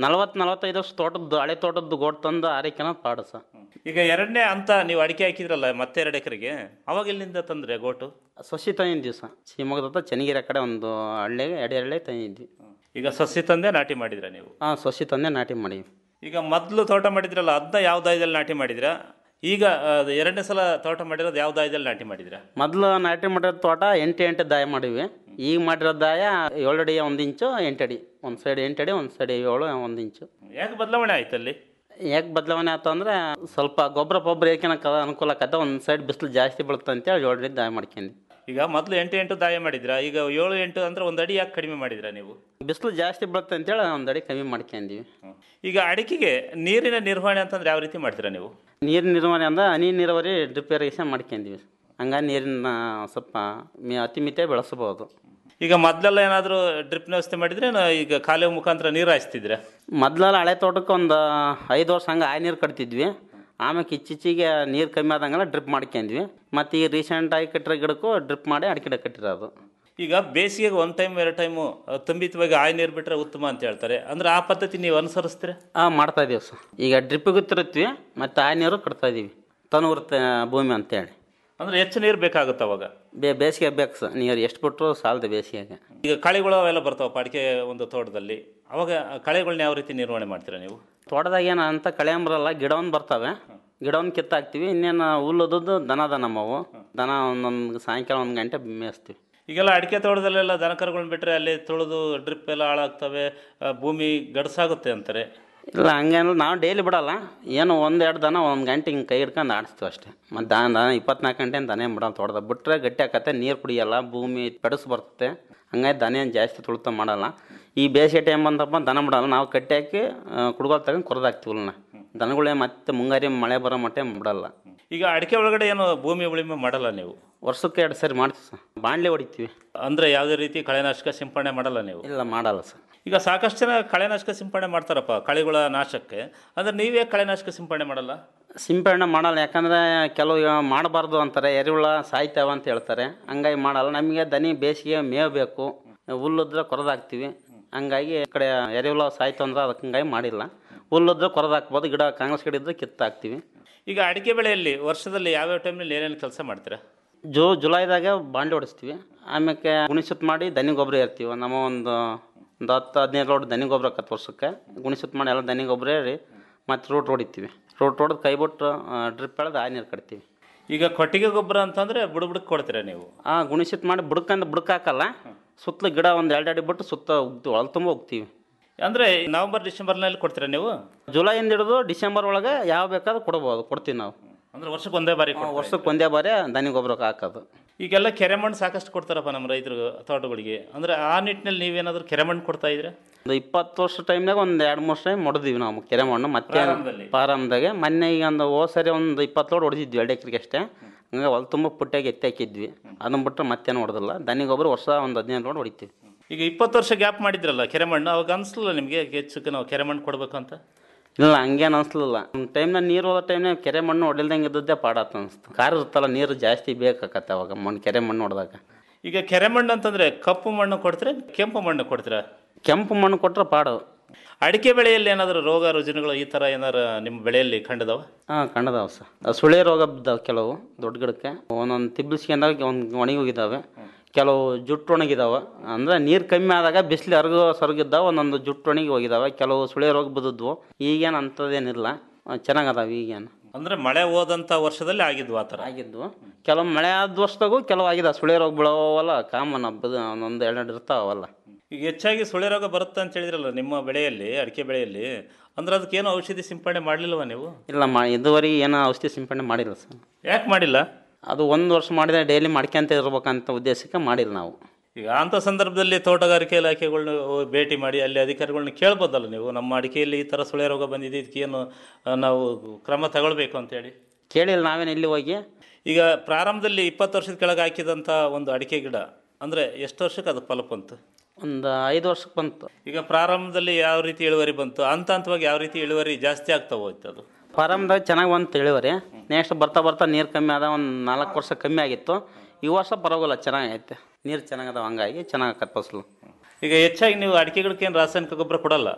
ನಲವತ್ತು ನಲವತ್ತೈದು ವರ್ಷ ತೋಟದ್ದು ಹಳೆ ತೋಟದ್ದು ಗೋಟ್ ತಂದು ಆರೈಕೆನ ಪಾಡು ಸರ್ ಈಗ ಎರಡನೇ ಅಂತ ನೀವು ಅಡಿಕೆ ಹಾಕಿದ್ರಲ್ಲ ಮತ್ತೆ ಎರಡು ಎಕರೆಗೆ ಅವಾಗ ಎಲ್ಲಿಂದ ತಂದ್ರೆ ಗೋಟು ಸೊಸಿ ತಂದಿದ್ವಿ ಸರ್ ಶಿವಮೊಗ್ಗದ ಚೆನ್ನಗಿರಿ ಕಡೆ ಒಂದು ಹಳ್ಳಿಗೆ ಎಡೆ ಹಳ್ಳಿ ತಂದಿದ್ವಿ ಈಗ ಸಸಿ ತಂದೆ ನಾಟಿ ಮಾಡಿದ್ರ ನೀವು ಹಾಂ ಸೊಸಿ ತಂದೆ ನಾಟಿ ಮಾಡೀವಿ ಈಗ ಮೊದಲು ತೋಟ ಮಾಡಿದ್ರಲ್ಲ ಅದನ್ನ ಯಾವ ದಾಯದಲ್ಲಿ ನಾಟಿ ಮಾಡಿದ್ರಾ ಈಗ ಅದು ಎರಡನೇ ಸಲ ತೋಟ ಮಾಡಿರೋದು ಯಾವ ದಾಯದಲ್ಲಿ ನಾಟಿ ಮಾಡಿದ್ರಾ ಮೊದಲು ನಾಟಿ ಮಾಡಿರೋ ತೋಟ ಎಂಟು ಎಂಟು ದಾಯ ಮಾಡಿವಿ ಈಗ ಮಾಡಿರೋ ದಾಯ ಏಳು ಅಡಿ ಒಂದು ಇಂಚು ಎಂಟು ಅಡಿ ಒಂದು ಸೈಡ್ ಎಂಟು ಅಡಿ ಒಂದು ಸೈಡ್ ಏಳು ಒಂದು ಇಂಚು ಯಾಕೆ ಬದಲಾವಣೆ ಆಯ್ತು ಅಲ್ಲಿ ಯಾಕೆ ಬದಲಾವಣೆ ಆಯ್ತು ಅಂದರೆ ಸ್ವಲ್ಪ ಗೊಬ್ಬರ ಪೊಬ್ಬರ ಏಕೆನಕ ಅನುಕೂಲ ಆಕತ್ತ ಒಂದು ಸೈಡ್ ಬಿಸಿಲು ಜಾಸ್ತಿ ಬೀಳುತ್ತೆ ಅಂತೇಳಿ ಏಳು ಅಡಿ ದಾಯ ಮಾಡ್ಕೊಂಡ್ವಿ ಈಗ ಮೊದಲು ಎಂಟು ಎಂಟು ದಾಯ ಮಾಡಿದ್ರಾ ಈಗ ಏಳು ಎಂಟು ಅಂದ್ರೆ ಒಂದು ಅಡಿ ಯಾಕೆ ಕಡಿಮೆ ಮಾಡಿದ್ರಾ ನೀವು ಬಿಸಿಲು ಜಾಸ್ತಿ ಬೀಳುತ್ತೆ ಅಂತೇಳಿ ಒಂದು ಅಡಿ ಕಮ್ಮಿ ಮಾಡ್ಕೊಂಡ್ವಿ ಈಗ ಅಡಿಕೆಗೆ ನೀರಿನ ನಿರ್ವಹಣೆ ಅಂತಂದ್ರೆ ಯಾವ ರೀತಿ ಮಾಡ್ತೀರಾ ನೀವು ನೀರಿನ ನಿರ್ವಹಣೆ ಅಂದ್ರೆ ಹನಿ ನೀರಾವರಿ ಡ್ರಿಪ್ ಇರಿಗೇಷನ್ ಮಾಡ್ಕೊಂಡ್ವಿ ಹಂಗಾಗಿ ನೀರಿನ ಸ್ವಲ್ಪ ಮಿ ಅತಿ ಮಿತ ಬೆಳೆಸಬಹುದು ಈಗ ಮೊದಲೆಲ್ಲ ಏನಾದರೂ ಡ್ರಿಪ್ ವ್ಯವಸ್ಥೆ ಮಾಡಿದ್ರೆ ಈಗ ಕಾಲುವೆ ಮುಖಾಂತರ ನೀರು ಹಾಯಿಸ್ತಿದ್ರೆ ಮೊದ್ಲೆಲ್ಲ ಹಳೆ ತೋಟಕ್ಕೆ ಒಂದು ಐದು ವರ್ಷ ಹಂಗೆ ಆಯ ನೀರು ಕಟ್ತಿದ್ವಿ ಆಮೇಲೆ ಇಚ್ಚಿಚ್ಚಿಗೆ ನೀರು ಕಮ್ಮಿ ಆದಂಗೆಲ್ಲ ಡ್ರಿಪ್ ಮಾಡ್ಕೊಂಡ್ವಿ ಮತ್ತು ಈಗ ರೀಸೆಂಟಾಗಿ ಕಟ್ಟಿರೋ ಗಿಡಕ್ಕೂ ಡ್ರಿಪ್ ಮಾಡಿ ಅಡಿಕೆ ಗಿಡ ಕಟ್ಟಿರೋದು ಈಗ ಬೇಸಿಗೆಗೆ ಒಂದು ಟೈಮ್ ಎರಡು ಟೈಮು ತುಂಬಿತವಾಗಿ ಆಯ್ ನೀರು ಬಿಟ್ಟರೆ ಉತ್ತಮ ಅಂತ ಹೇಳ್ತಾರೆ ಅಂದ್ರೆ ಆ ಪದ್ಧತಿ ನೀವು ಅನುಸರಿಸ್ತೀರಾ ಹಾಂ ಮಾಡ್ತಾ ಇದೀವಿ ಸರ್ ಈಗ ಡ್ರಿಪ್ಪಿಗೂ ತಿರುತ್ತೀವಿ ಮತ್ತು ಆಯ ನೀರು ಕಟ್ತಾ ಇದೀವಿ ತನುವೃತ್ತ ಭೂಮಿ ಅಂತೇಳಿ ಅಂದ್ರೆ ಹೆಚ್ಚು ನೀರು ಬೇಕಾಗುತ್ತೆ ಅವಾಗ ಬೇ ಬೇಸಿಗೆ ಬೇಕು ಸರ್ ನೀರು ಎಷ್ಟು ಬಿಟ್ಟರು ಸಾಲದು ಬೇಸಿಗೆಗೆ ಈಗ ಕಳೆಗಳು ಅವೆಲ್ಲ ಬರ್ತಾವೆ ಅಡಿಕೆ ಒಂದು ತೋಟದಲ್ಲಿ ಅವಾಗ ಕಳೆಗಳನ್ನ ಯಾವ ರೀತಿ ನಿರ್ವಹಣೆ ಮಾಡ್ತೀರಾ ನೀವು ತೋಟದಾಗ ಏನು ಅಂತ ಕಳೆ ಅಂಬರಲ್ಲ ಗಿಡ ಒಂದು ಬರ್ತವೆ ಗಿಡ ಒಂದು ಕಿತ್ತಾಕ್ತಿವಿ ಇನ್ನೇನು ಹುಲ್ಲುದ್ದು ದನ ಅದ ನಮ್ಮವು ದನ ಒಂದೊಂದು ಸಾಯಂಕಾಲ ಒಂದು ಗಂಟೆ ಮೇಯಿಸ್ತೀವಿ ಈಗೆಲ್ಲ ಅಡಿಕೆ ತೋಟದಲ್ಲೆಲ್ಲ ದನಕರುಗಳನ್ನ ಬಿಟ್ಟರೆ ಅಲ್ಲಿ ತುಳಿದು ಡ್ರಿಪ್ ಎಲ್ಲ ಹಾಳಾಗ್ತವೆ ಆ, ಭೂಮಿ ಗಡಸಾಗುತ್ತೆ ಅಂತಾರೆ ಇಲ್ಲ ಹಂಗೇನಿಲ್ಲ ನಾವು ಡೈಲಿ ಬಿಡಲ್ಲ ಏನು ಒಂದೆರಡು ದನ ಒಂದು ಗಂಟೆ ಹಿಂಗೆ ಕೈ ಹಿಡ್ಕೊಂಡು ಆಡಿಸ್ತೀವಿ ಅಷ್ಟೇ ಮತ್ತು ದನ ದನ ಇಪ್ಪತ್ನಾಲ್ಕು ಗಂಟೆ ದನ ಏನು ಬಿಡಲ್ಲ ತೋಟದಾಗ ಬಿಟ್ರೆ ಗಟ್ಟಿ ಆಕತ್ತೆ ನೀರು ಕುಡಿಯಲ್ಲ ಭೂಮಿ ಪೆಡಸ್ ಬರ್ತತೆ ಹಂಗಾಗಿ ದನ ಏನು ಜಾಸ್ತಿ ತುಳಿತ ಮಾಡಲ್ಲ ಈ ಬೇಸಿಗೆ ಟೈಮ್ ಬಂದಪ್ಪ ದನ ಬಿಡಲ್ಲ ನಾವು ಕಟ್ಟಿ ಹಾಕಿ ಕುಡ್ಗೋಲ್ ತಗೊಂಡು ಕೊರದಾಕ್ತೀವಲ್ಲ ದನಗಳೇ ಮತ್ತೆ ಮುಂಗಾರಿ ಮಳೆ ಬರೋ ಮಟ್ಟ ಬಿಡಲ್ಲ ಈಗ ಅಡಿಕೆ ಒಳಗಡೆ ಏನು ಭೂಮಿ ಉಳಿಮೆ ಮಾಡಲ್ಲ ನೀವು ವರ್ಷಕ್ಕೆ ಎರಡು ಸರಿ ಮಾಡ್ತೀವಿ ಸರ್ ಬಾಣಲೆ ಹೊಡಿತೀವಿ ಅಂದ್ರೆ ಯಾವುದೇ ರೀತಿ ಕಳೆನಾಶಕ ಸಿಂಪಡಣೆ ಮಾಡಲ್ಲ ನೀವು ಇಲ್ಲ ಮಾಡಲ್ಲ ಸರ್ ಈಗ ಸಾಕಷ್ಟು ಜನ ಕಳೆನಾಶಕ ಸಿಂಪಡಣೆ ಮಾಡ್ತಾರಪ್ಪ ಕಳೆಗಳ ನಾಶಕ್ಕೆ ಅಂದ್ರೆ ನೀವೇ ಕಳೆನಾಶಕ ಸಿಂಪಡಣೆ ಮಾಡಲ್ಲ ಸಿಂಪಡಣೆ ಮಾಡಲ್ಲ ಯಾಕಂದರೆ ಕೆಲವು ಮಾಡಬಾರ್ದು ಅಂತಾರೆ ಎರೆಹುಳ ಸಾಯ್ತಾವ ಅಂತ ಹೇಳ್ತಾರೆ ಹಂಗಾಗಿ ಮಾಡಲ್ಲ ನಮಗೆ ದನಿ ಬೇಸಿಗೆ ಮೇವು ಬೇಕು ಹುಲ್ಲುದ್ರೆ ಕೊರದಾಕ್ತೀವಿ ಹಂಗಾಗಿ ಈ ಕಡೆ ಎರೆಹುಳ ಸಾಯ್ತು ಅಂದ್ರೆ ಅದಕ್ಕೆ ಹಂಗಾಗಿ ಮಾಡಿಲ್ಲ ಹುಲ್ಲುದ್ರೆ ಕೊರದಾಕ್ಬೋದು ಗಿಡ ಕಾಂಗ್ರೆಸ್ ಗಿಡ ಇದ್ರೆ ಕಿತ್ತಾಕ್ತೀವಿ ಈಗ ಅಡಿಕೆ ಬೆಳೆಯಲ್ಲಿ ವರ್ಷದಲ್ಲಿ ಯಾವ್ಯಾವ ಟೈಮ್ನಲ್ಲಿ ಏನೇನು ಕೆಲಸ ಮಾಡ್ತೀರಾ ಜೂ ಜುಲೈದಾಗ ಬಾಂಡೆ ಹೊಡಿಸ್ತೀವಿ ಆಮೇಲೆ ಗುಣಿಸುತ್ತ ಮಾಡಿ ದನಿ ಗೊಬ್ಬರ ಏರ್ತೀವಿ ನಮ್ಮ ಒಂದು ಒಂದು ಹತ್ತು ಹದಿನೈದು ಲೋಡ್ ದನಿ ಗೊಬ್ಬರ ಆಕತ್ತು ವರ್ಷಕ್ಕೆ ಗುಣಿಸುತ್ತ ಮಾಡಿ ಎಲ್ಲ ದನಿ ಗೊಬ್ಬರ ಏರಿ ಮತ್ತು ರೂಟ್ ಹೊಡಿತೀವಿ ರೂಟ್ ಹೊಡೆದು ಕೈ ಬಿಟ್ಟು ಡ್ರಿಪ್ ಎಳೆದು ಆ ನೀರು ಕಟ್ತೀವಿ ಈಗ ಕೊಟ್ಟಿಗೆ ಗೊಬ್ಬರ ಅಂತಂದ್ರೆ ಬುಡ ಬುಡಕ್ಕೆ ಕೊಡ್ತೀರಾ ನೀವು ಆ ಗುಣಿಸುತ್ತ ಮಾಡಿ ಬುಡಕ್ಕಂದು ಬುಡಕ್ಕೆ ಹಾಕಲ್ಲ ಸುತ್ತಲೂ ಗಿಡ ಒಂದು ಎರಡು ಅಡಿ ಬಿಟ್ಟು ಸುತ್ತ ಹೋಗ್ತೀವಿ ಒಳ ತುಂಬ ಹೋಗ್ತೀವಿ ಅಂದ್ರೆ ನವೆಂಬರ್ ಡಿಸೆಂಬರ್ನಲ್ಲಿ ಕೊಡ್ತೀರಾ ನೀವು ಜುಲೈಯಿಂದ ಹಿಡಿದು ಡಿಸೆಂಬರ್ ಒಳಗೆ ಯಾವ ಬೇಕಾದ್ರೂ ಕೊಡ್ಬೋದು ಕೊಡ್ತೀವಿ ನಾವು ಅಂದ್ರೆ ವರ್ಷಕ್ಕೆ ಒಂದೇ ಬಾರಿ ಕೊಡ್ತೀರಾ? ವರ್ಷಕ್ಕೆ ಒಂದೇ ಬಾರಿ ದನಿ ಗೊಬ್ಬರಕ್ಕೆ ಹಾಕೋದು ಈಗೆಲ್ಲ ಕೆರೆ ಮಣ್ಣು ಸಾಕಷ್ಟು ಕೊಡ್ತಾರಪ್ಪ ನಮ್ಮ ರೈತರು ತೋಟಗಳಿಗೆ ಅಂದ್ರೆ ಆ ನಿಟ್ಟಿನಲ್ಲಿ ನೀವೇನಾದ್ರೂ ಕೆರೆ ಮಣ್ಣು ಕೊಡ್ತಾ ಇದ್ರೆ ಒಂದು ಇಪ್ಪತ್ತು ವರ್ಷ ಟೈಮ್ನಾಗ ಒಂದು ಎರಡು ಮೂರು ಟೈಮ್ ಹೊಡೆದಿವಿ ನಾವು ಕೆರೆ ಮಣ್ಣು ಮತ್ತೆ ಪ್ರಾರಂಭದಲ್ಲಿ? ಪ್ರಾರಂಭದಾಗೆ ಮೊನ್ನೆ ಈಗ ಒಂದು ಹೋದ ಸರಿ ಒಂದು ಇಪ್ಪತ್ತು ಲೋಡ್ ಹೊಡೆದಿದ್ವಿ ಎರಡು ಎಕರೆಗೆ ಅಷ್ಟೇ ಹಂಗೆ ಹೊಲ ತುಂಬ ಪುಟ್ಟಾಗಿ ಎತ್ತಿ ಹಾಕಿದ್ವಿ ಅದನ್ನ ಬಿಟ್ಟರೆ ಮತ್ತೇನು ಹೊಡೆದಿಲ್ಲ ದನಿ ಗೊಬ್ಬರ ವರ್ಷ ಒಂದು ಹದಿನೈದು ಲೋಡ್ ಹೊಡಿತೀವಿ ಈಗ ಇಪ್ಪತ್ತು ವರ್ಷ ಗ್ಯಾಪ್ ಮಾಡಿದ್ರಲ್ಲ ಕೆರೆ ಮಣ್ಣು ಅವಾಗ ಅನ್ಸಲಿಲ್ಲ ನಿಮಗೆ ಹೆಚ್ಚಕ್ಕೆ ನಾವು ಕೆರೆ ಮಣ್ಣು ಕೊಡಬೇಕು ಅಂತ ಇಲ್ಲ ಹಂಗೇನು ಅನಿಸ್ಲಿಲ್ಲ ಒಂದು ಟೈಮ್ನಾಗ ನೀರು ಹೋದ ಟೈಮ್ನಾಗ ಕೆರೆ ಮಣ್ಣು ಹೊಡಿಲ್ದಂಗೆ ಇದ್ದದ್ದೇ ಪಾಡಾತ ಅನಿಸ್ತು ಕಾರ್ ಇರುತ್ತಲ್ಲ ನೀರು ಜಾಸ್ತಿ ಬೇಕಾಕತ್ತೆ ಅವಾಗ ಮಣ್ಣು ಕೆರೆ ಮಣ್ಣು ಹೊಡೆದಾಗ ಈಗ ಕೆರೆ ಮಣ್ಣು ಅಂತಂದ್ರೆ ಕಪ್ಪು ಮಣ್ಣು ಕೊಡ್ತೀರಾ ಕೆಂಪು ಮಣ್ಣು ಕೊಡ್ತೀರಾ ಕೆಂಪು ಮಣ್ಣು ಕೊಟ್ಟರೆ ಪಾಡು ಅಡಿಕೆ ಬೆಳೆಯಲ್ಲಿ ಏನಾದರೂ ರೋಗ ರುಜಿನಗಳು ಈ ಥರ ಏನಾರು ನಿಮ್ಮ ಬೆಳೆಯಲ್ಲಿ ಕಂಡದವ ಹಾಂ ಕಂಡದಾವ ಸರ್ ಸುಳೆ ರೋಗ ಬಿದ್ದಾವೆ ಕೆಲವು ದೊಡ್ಡ ಗಿಡಕ್ಕೆ ಒಂದೊಂದು ತಿಬ್ಬಿಸ್ಕೊಂಡಾಗ ಒಂದು ಒಣಗಿ ಹೋಗಿದ್ದಾವೆ ಕೆಲವು ಜುಟ್ಟು ಒಣಗಿದಾವೆ ಅಂದರೆ ನೀರು ಕಮ್ಮಿ ಆದಾಗ ಬಿಸಿಲು ಹರಗೋ ಸೊರಗಿದ್ದಾವೆ ಒಂದೊಂದು ಜುಟ್ಟು ಒಣಗಿ ಹೋಗಿದ್ದಾವೆ ಕೆಲವು ಸುಳೆ ರೋಗ ಬಿದ್ದದ್ವು ಈಗೇನು ಅಂಥದ್ದೇನಿಲ್ಲ ಚೆನ್ನಾಗದಾವೆ ಈಗೇನು ಅಂದ್ರೆ ಮಳೆ ಹೋದಂಥ ವರ್ಷದಲ್ಲಿ ಆಗಿದ್ವು ಆ ಥರ ಆಗಿದ್ವು ಕೆಲವು ಮಳೆ ಆದ ವರ್ಷದಾಗೂ ಕೆಲವು ಆಗಿದಾವೆ ಸುಳೆ ರೋಗ ಬೀಳೋವಲ್ಲ ಕಾಮನ್ ಹಬ್ಬದ ಒಂದೊಂದು ಎರಡು ಇರ್ತಾವಲ್ಲ ಈಗ ಹೆಚ್ಚಾಗಿ ಸುಳೆ ರೋಗ ಬರುತ್ತೆ ಅಂತ ಹೇಳಿದ್ರಲ್ಲ ನಿಮ್ಮ ಬೆಳೆಯಲ್ಲಿ ಅಡಿಕೆ ಬೆಳೆಯಲ್ಲಿ ಅಂದ್ರೆ ಅದಕ್ಕೇನು ಔಷಧಿ ಸಿಂಪಡಣೆ ಮಾಡಲಿಲ್ವ ನೀವು ಇಲ್ಲ ಮಾ ಇದುವರೆಗೆ ಏನೋ ಔಷಧಿ ಸಿಂಪಡಣೆ ಮಾಡಿಲ್ಲ ಸರ್ ಯಾಕೆ ಮಾಡಿಲ್ಲ ಅದು ಒಂದು ವರ್ಷ ಮಾಡಿದ್ರೆ ಡೈಲಿ ಮಾಡ್ಕೊಂತ ಇರ್ಬೇಕಂತ ಉದ್ದೇಶಕ್ಕೆ ಮಾಡಿಲ್ಲ ನಾವು ಈಗ ಅಂಥ ಸಂದರ್ಭದಲ್ಲಿ ತೋಟಗಾರಿಕೆ ಇಲಾಖೆಗಳ್ನ ಭೇಟಿ ಮಾಡಿ ಅಲ್ಲಿ ಅಧಿಕಾರಿಗಳನ್ನ ಕೇಳ್ಬೋದಲ್ಲ ನೀವು ನಮ್ಮ ಅಡಿಕೆಯಲ್ಲಿ ಈ ಥರ ಸುಳೆ ರೋಗ ಬಂದಿದೆ ಇದಕ್ಕೇನು ಆ, ನಾವು ಕ್ರಮ ತಗೊಳ್ಬೇಕು ಅಂತೇಳಿ ಕೇಳಿಲ್ಲ ನಾವೇನು ಇಲ್ಲಿ ಹೋಗಿ ಈಗ ಪ್ರಾರಂಭದಲ್ಲಿ ಇಪ್ಪತ್ತು ವರ್ಷದ ಕೆಳಗೆ ಹಾಕಿದಂಥ ಒಂದು ಅಡಿಕೆ ಗಿಡ ಅಂದರೆ ಎಷ್ಟು ವರ್ಷಕ್ಕೆ ಅದು ಫಲ ಬಂತು ಒಂದು ಐದು ವರ್ಷಕ್ಕೆ ಬಂತು ಈಗ ಪ್ರಾರಂಭದಲ್ಲಿ ಯಾವ ರೀತಿ ಇಳುವರಿ ಬಂತು ಹಂತ ಹಂತವಾಗಿ ಯಾವ ರೀತಿ ಇಳುವರಿ ಜಾಸ್ತಿ ಆಗ್ತಾ ಹೋಯ್ತು ಅದು ಪ್ರಾರಂಭದಾಗ ಚೆನ್ನಾಗಿ ಬಂತು ಇಳುವರಿ ನೆಕ್ಸ್ಟ್ ಬರ್ತಾ ಬರ್ತಾ ನೀರು ಕಮ್ಮಿ ಆದ ಒಂದು ನಾಲ್ಕು ವರ್ಷ ಕಮ್ಮಿ ಆಗಿತ್ತು ಈ ವರ್ಷ ಪರವಾಗಿಲ್ಲ ಚೆನ್ನಾಗೈತೆ ನೀರು ಚೆನ್ನಾಗದಾವ ಹಂಗಾಗಿ ಚೆನ್ನಾಗತ್ತೆ ಫಸಲು ಈಗ ಹೆಚ್ಚಾಗಿ ನೀವು ಅಡಿಕೆಗಳಿಗೇನು ರಾಸಾಯನಿಕ ಗೊಬ್ಬರ ಕೊಡಲ್ಲ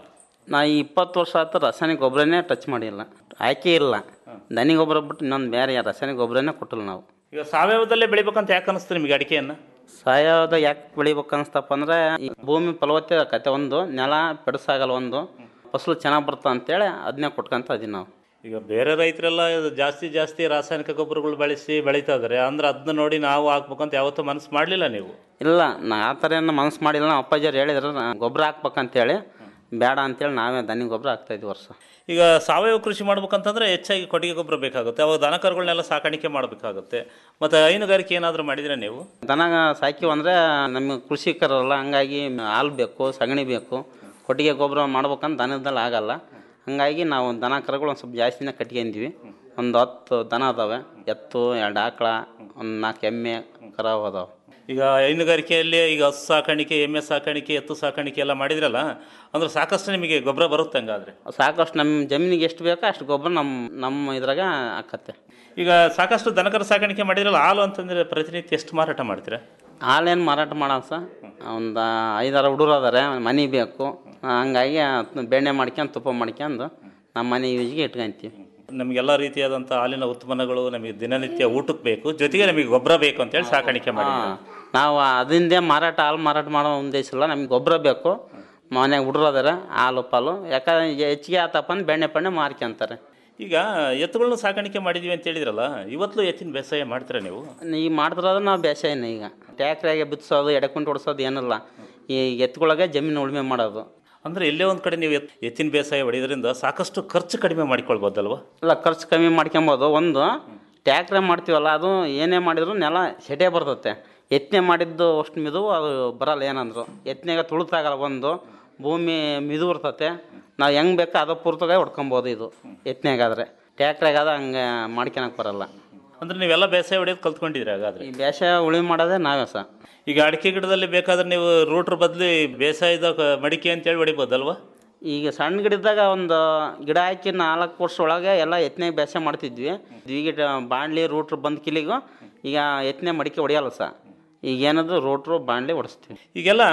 ನಾ ಈ ಇಪ್ಪತ್ತು ವರ್ಷ ಆಯ್ತು ರಾಸಾಯನಿಕ ಗೊಬ್ಬರನೇ ಟಚ್ ಮಾಡಿಲ್ಲ ಆಯ್ಕೆ ಇಲ್ಲ ದನಿ ಗೊಬ್ಬರ ಬಿಟ್ಟು ಇನ್ನೊಂದು ಬೇರೆ ರಾಸಾಯನಿಕ ಗೊಬ್ಬರನೇ ಕೊಟ್ಟಿಲ್ಲ ನಾವು ಈಗ ಸಾವಯವದಲ್ಲೇ ಬೆಳಿಬೇಕಂತ ಯಾಕೆ ಅನಿಸ್ತು ನಿಮಗೆ ಅಡಿಕೆಯನ್ನು ಸಾವಯವದ ಯಾಕೆ ಬೆಳಿಬೇಕು ಅನಿಸ್ತಪ್ಪ ಅಂದ್ರೆ ಈ ಭೂಮಿ ಫಲವತ್ತೆ ಆಕತೆ ಒಂದು ನೆಲ ಪೆಡಸಾಗಲ್ಲ ಒಂದು ಫಸಲು ಚೆನ್ನಾಗಿ ಬರ್ತಾ ಅಂತೇಳಿ ಅದನ್ನೇ ಕೊಟ್ಕೊಂತ ಅದೀವಿ ನಾವು ಈಗ ಬೇರೆ ರೈತರೆಲ್ಲ ಇದು ಜಾಸ್ತಿ ಜಾಸ್ತಿ ರಾಸಾಯನಿಕ ಗೊಬ್ಬರಗಳು ಬಳಸಿ ಬೆಳೀತಾ ಇದಾರೆ ಅಂದ್ರೆ ಅದನ್ನ ನೋಡಿ ನಾವು ಹಾಕ್ಬೇಕಂತ ಯಾವತ್ತೂ ಮನಸ್ಸು ಮಾಡಲಿಲ್ಲ ನೀವು ಇಲ್ಲ ನಾ ಆ ಥರ ಏನು ಮನಸ್ಸು ಮಾಡಿಲ್ಲ ನಮ್ಮ ಅಪ್ಪಾಜಿಯವ್ರು ಹೇಳಿದ್ರು ನಾ ಗೊಬ್ಬರ ಹಾಕ್ಬೇಕಂತೇಳಿ ಬೇಡ ಅಂತೇಳಿ ನಾವೇ ದನಿ ಗೊಬ್ಬರ ಹಾಕ್ತಾ ಇದ್ವಿ ವರ್ಷ ಈಗ ಸಾವಯವ ಕೃಷಿ ಮಾಡ್ಬೇಕಂತಂದ್ರೆ ಹೆಚ್ಚಾಗಿ ಕೊಟ್ಟಿಗೆ ಗೊಬ್ಬರ ಬೇಕಾಗುತ್ತೆ ಅವಾಗ ದನ ಕರುಗಳನ್ನೆಲ್ಲ ಸಾಕಾಣಿಕೆ ಮಾಡಬೇಕಾಗುತ್ತೆ ಮತ್ತು ಹೈನುಗಾರಿಕೆ ಏನಾದರೂ ಮಾಡಿದ್ರೆ ನೀವು ದನ ಸಾಕಿವು ಅಂದರೆ ನಮಗೆ ಕೃಷಿಕರಲ್ಲ ಹಂಗಾಗಿ ಹಾಲು ಬೇಕು ಸಗಣಿ ಬೇಕು ಕೊಟ್ಟಿಗೆ ಗೊಬ್ಬರ ಮಾಡ್ಬೇಕಂತ ದನದಲ್ಲಿ ಆಗಲ್ಲ ಹಂಗಾಗಿ ನಾವು ದನ ಕರುಗಳು ಒಂದು ಸ್ವಲ್ಪ ಜಾಸ್ತಿನೇ ಕಟ್ಕೊಂಡಿವಿ ಒಂದು ಹತ್ತು ದನ ಅದಾವೆ ಎತ್ತು ಎರಡು ಆಕಳ ಒಂದು ನಾಲ್ಕು ಎಮ್ಮೆ ಕರಾವು ಅದಾವೆ ಈಗ ಹೈನುಗಾರಿಕೆಯಲ್ಲಿ ಈಗ ಹಸು ಸಾಕಾಣಿಕೆ ಎಮ್ಮೆ ಸಾಕಾಣಿಕೆ ಎತ್ತು ಸಾಕಾಣಿಕೆ ಎಲ್ಲ ಮಾಡಿದ್ರಲ್ಲ ಅಂದ್ರೆ ಸಾಕಷ್ಟು ನಿಮಗೆ ಗೊಬ್ಬರ ಬರುತ್ತೆ ಹಂಗಾದ್ರೆ ಸಾಕಷ್ಟು ನಮ್ಮ ಜಮೀನಿಗೆ ಎಷ್ಟು ಬೇಕೋ ಅಷ್ಟು ಗೊಬ್ಬರ ನಮ್ಮ ನಮ್ಮ ಇದ್ರಾಗ ಹಾಕತ್ತೆ ಈಗ ಸಾಕಷ್ಟು ದನಕರ ಸಾಕಾಣಿಕೆ ಮಾಡಿದ್ರಲ್ಲ ಹಾಲು ಅಂತಂದ್ರೆ ಪ್ರತಿನಿತ್ಯ ಎಷ್ಟು ಮಾರಾಟ ಮಾಡ್ತೀರಾ ಹಾಲೇನು ಮಾರಾಟ ಮಾಡೋಣ ಸರ್ ಒಂದು ಐದಾರು ಹುಡುಗರು ಅದಾರೆ ಮನೆ ಬೇಕು ಹಂಗಾಗಿ ಅದ್ನ ಬೆಣ್ಣೆ ಮಾಡ್ಕೊಂಡು ತುಪ್ಪ ಮಾಡ್ಕೊಂಡು ನಮ್ಮ ಮನೆ ಯೂಸ್ಗೆ ಇಟ್ಕೊಂತೀವಿ ನಮಗೆಲ್ಲ ರೀತಿಯಾದಂಥ ಹಾಲಿನ ಉತ್ಪನ್ನಗಳು ನಮಗೆ ದಿನನಿತ್ಯ ಊಟಕ್ಕೆ ಬೇಕು ಜೊತೆಗೆ ನಮಗೆ ಗೊಬ್ಬರ ಬೇಕು ಅಂತೇಳಿ ಸಾಕಾಣಿಕೆ ಮಾಡಿ ಹಾ. ನಾವು ಅದರಿಂದ ಮಾರಾಟ ಹಾಲು ಮಾರಾಟ ಮಾಡೋ ಉದ್ದೇಶ ಇಲ್ಲ ನಮ್ಗೆ ಗೊಬ್ಬರ ಬೇಕು ಮನೆಯಾಗ ಹುಡುಗರು ಅದಾರೆ ಹಾಲು ಪಾಲು ಯಾಕಂದ್ರೆ ಈಗ ಹೆಚ್ಚಿಗೆ ಆತಪ್ಪ ಅಂದ್ರೆ ಬೆಣ್ಣೆ ಪಣ್ಣೆ ಮಾರ್ಕೊಂತಾರೆ ಈಗ ಎತ್ತುಗಳನ್ನ ಸಾಕಾಣಿಕೆ ಮಾಡಿದೀವಿ ಅಂತ ಹೇಳಿದ್ರಲ್ಲ ಇವತ್ತು ಎತ್ತಿನ ಬೇಸಾಯ ಮಾಡ್ತೀರಾ ನೀವು ಈಗ ಮಾಡ್ತಿರೋದು ನಾವು ಬೇಸಾಯನ ಈಗ ಟ್ಯಾಕ್ಟ್ರಾಗೆ ಬಿತ್ತಿಸೋದು ಎಡೆಕುಂಟು ಹೊಡ್ಸೋದು ಏನಿಲ್ಲ ಈ ಎತ್ತುಗಳಿಗೆ ಜಮೀನು ಉಳುಮೆ ಮಾಡೋದು ಅಂದ್ರೆ ಎಲ್ಲೇ ಒಂದ್ ಕಡೆ ನೀವು ಎತ್- ಎತ್ತಿನ ಬೇಸಾಯ ಹೊಡೆಯೋದ್ರಿಂದ ಸಾಕಷ್ಟು ಖರ್ಚು ಕಡಿಮೆ ಮಾಡಿಕೊಳ್ಬೋದಲ್ವಾ ಇಲ್ಲ ಖರ್ಚು ಕಮ್ಮಿ ಮಾಡ್ಕೊಬೋದು ಒಂದು ಟ್ಯಾಕ್ಟ್ರೆ ಮಾಡ್ತೀವಲ್ಲ ಅದು ಏನೇ ಮಾಡಿದ್ರು ನೆಲ ಸೆಟೆ ಬರ್ತತೆ ಎತ್ತನೆ ಮಾಡಿದ್ದು ಅಷ್ಟು ಮಿದು ಅದು ಬರಲ್ಲ ಏನಂದ್ರು ಎತ್ತನೆಗ ತುಳಿತಾಗಲ್ಲ ಒಂದು ಭೂಮಿ ಮಿದು ಇರ್ತತೆ ನಾವು ಹೆಂಗೆ ಬೇಕೋ ಅದು ಪೂರ್ತಗೆ ಹೊಡ್ಕೊಬೋದು ಇದು ಎತ್ತನೆಗಾದ್ರೆ ಟ್ಯಾಕ್ಟ್ರಾಗಾದ ಹಂಗೆ ಮಾಡ್ಕೊಳಕ್ ಬರಲ್ಲ ಅಂದ್ರೆ ನೀವೆಲ್ಲ ಬೇಸಾಯ ಹೊಡೆಯೋದು ಕಲ್ತ್ಕೊಂಡಿದ್ರಿ ಹಾಗಾದ್ರೆ ಈ ಬೇಸಾಯ ಉಳುಮೆ ಮಾಡೋದೇ ನಾವೇ ಸಹ ಈಗ ಅಡಿಕೆ ಗಿಡದಲ್ಲಿ ಬೇಕಾದ್ರೆ ನೀವು ರೂಟ್ರ್ ಬದಲು ಬೇಸಾಯದ ಕ- ಮಡಿಕೆ ಅಂತೇಳಿ ಹೊಡಿಬೋದಲ್ವಾ ಈಗ ಸಣ್ಣ ಗಿಡದಾಗ ಒಂದು ಗಿಡ ಹಾಕಿ ನಾಲ್ಕು ವರ್ಷ ಒಳಗೆ ಎಲ್ಲ ಎತ್ತನೆ ಬೇಸಾಯ ಮಾಡ್ತಿದ್ವಿ ಈಗ ಬಾಣ್ಲಿ ರೂಟ್ರ್ ಬಂದ ಕಿಲಿಗೂ ಈಗ ಎತ್ತನೆ ಮಡಿಕೆ ಹೊಡೆಯಲ್ಲ ಸಹ ಈಗ ಏನದು ರೋಟ್ರು ಬಾಣ್ಲಿ ಹೊಡಿಸ್ತೀವಿ ಈಗೆಲ್ಲ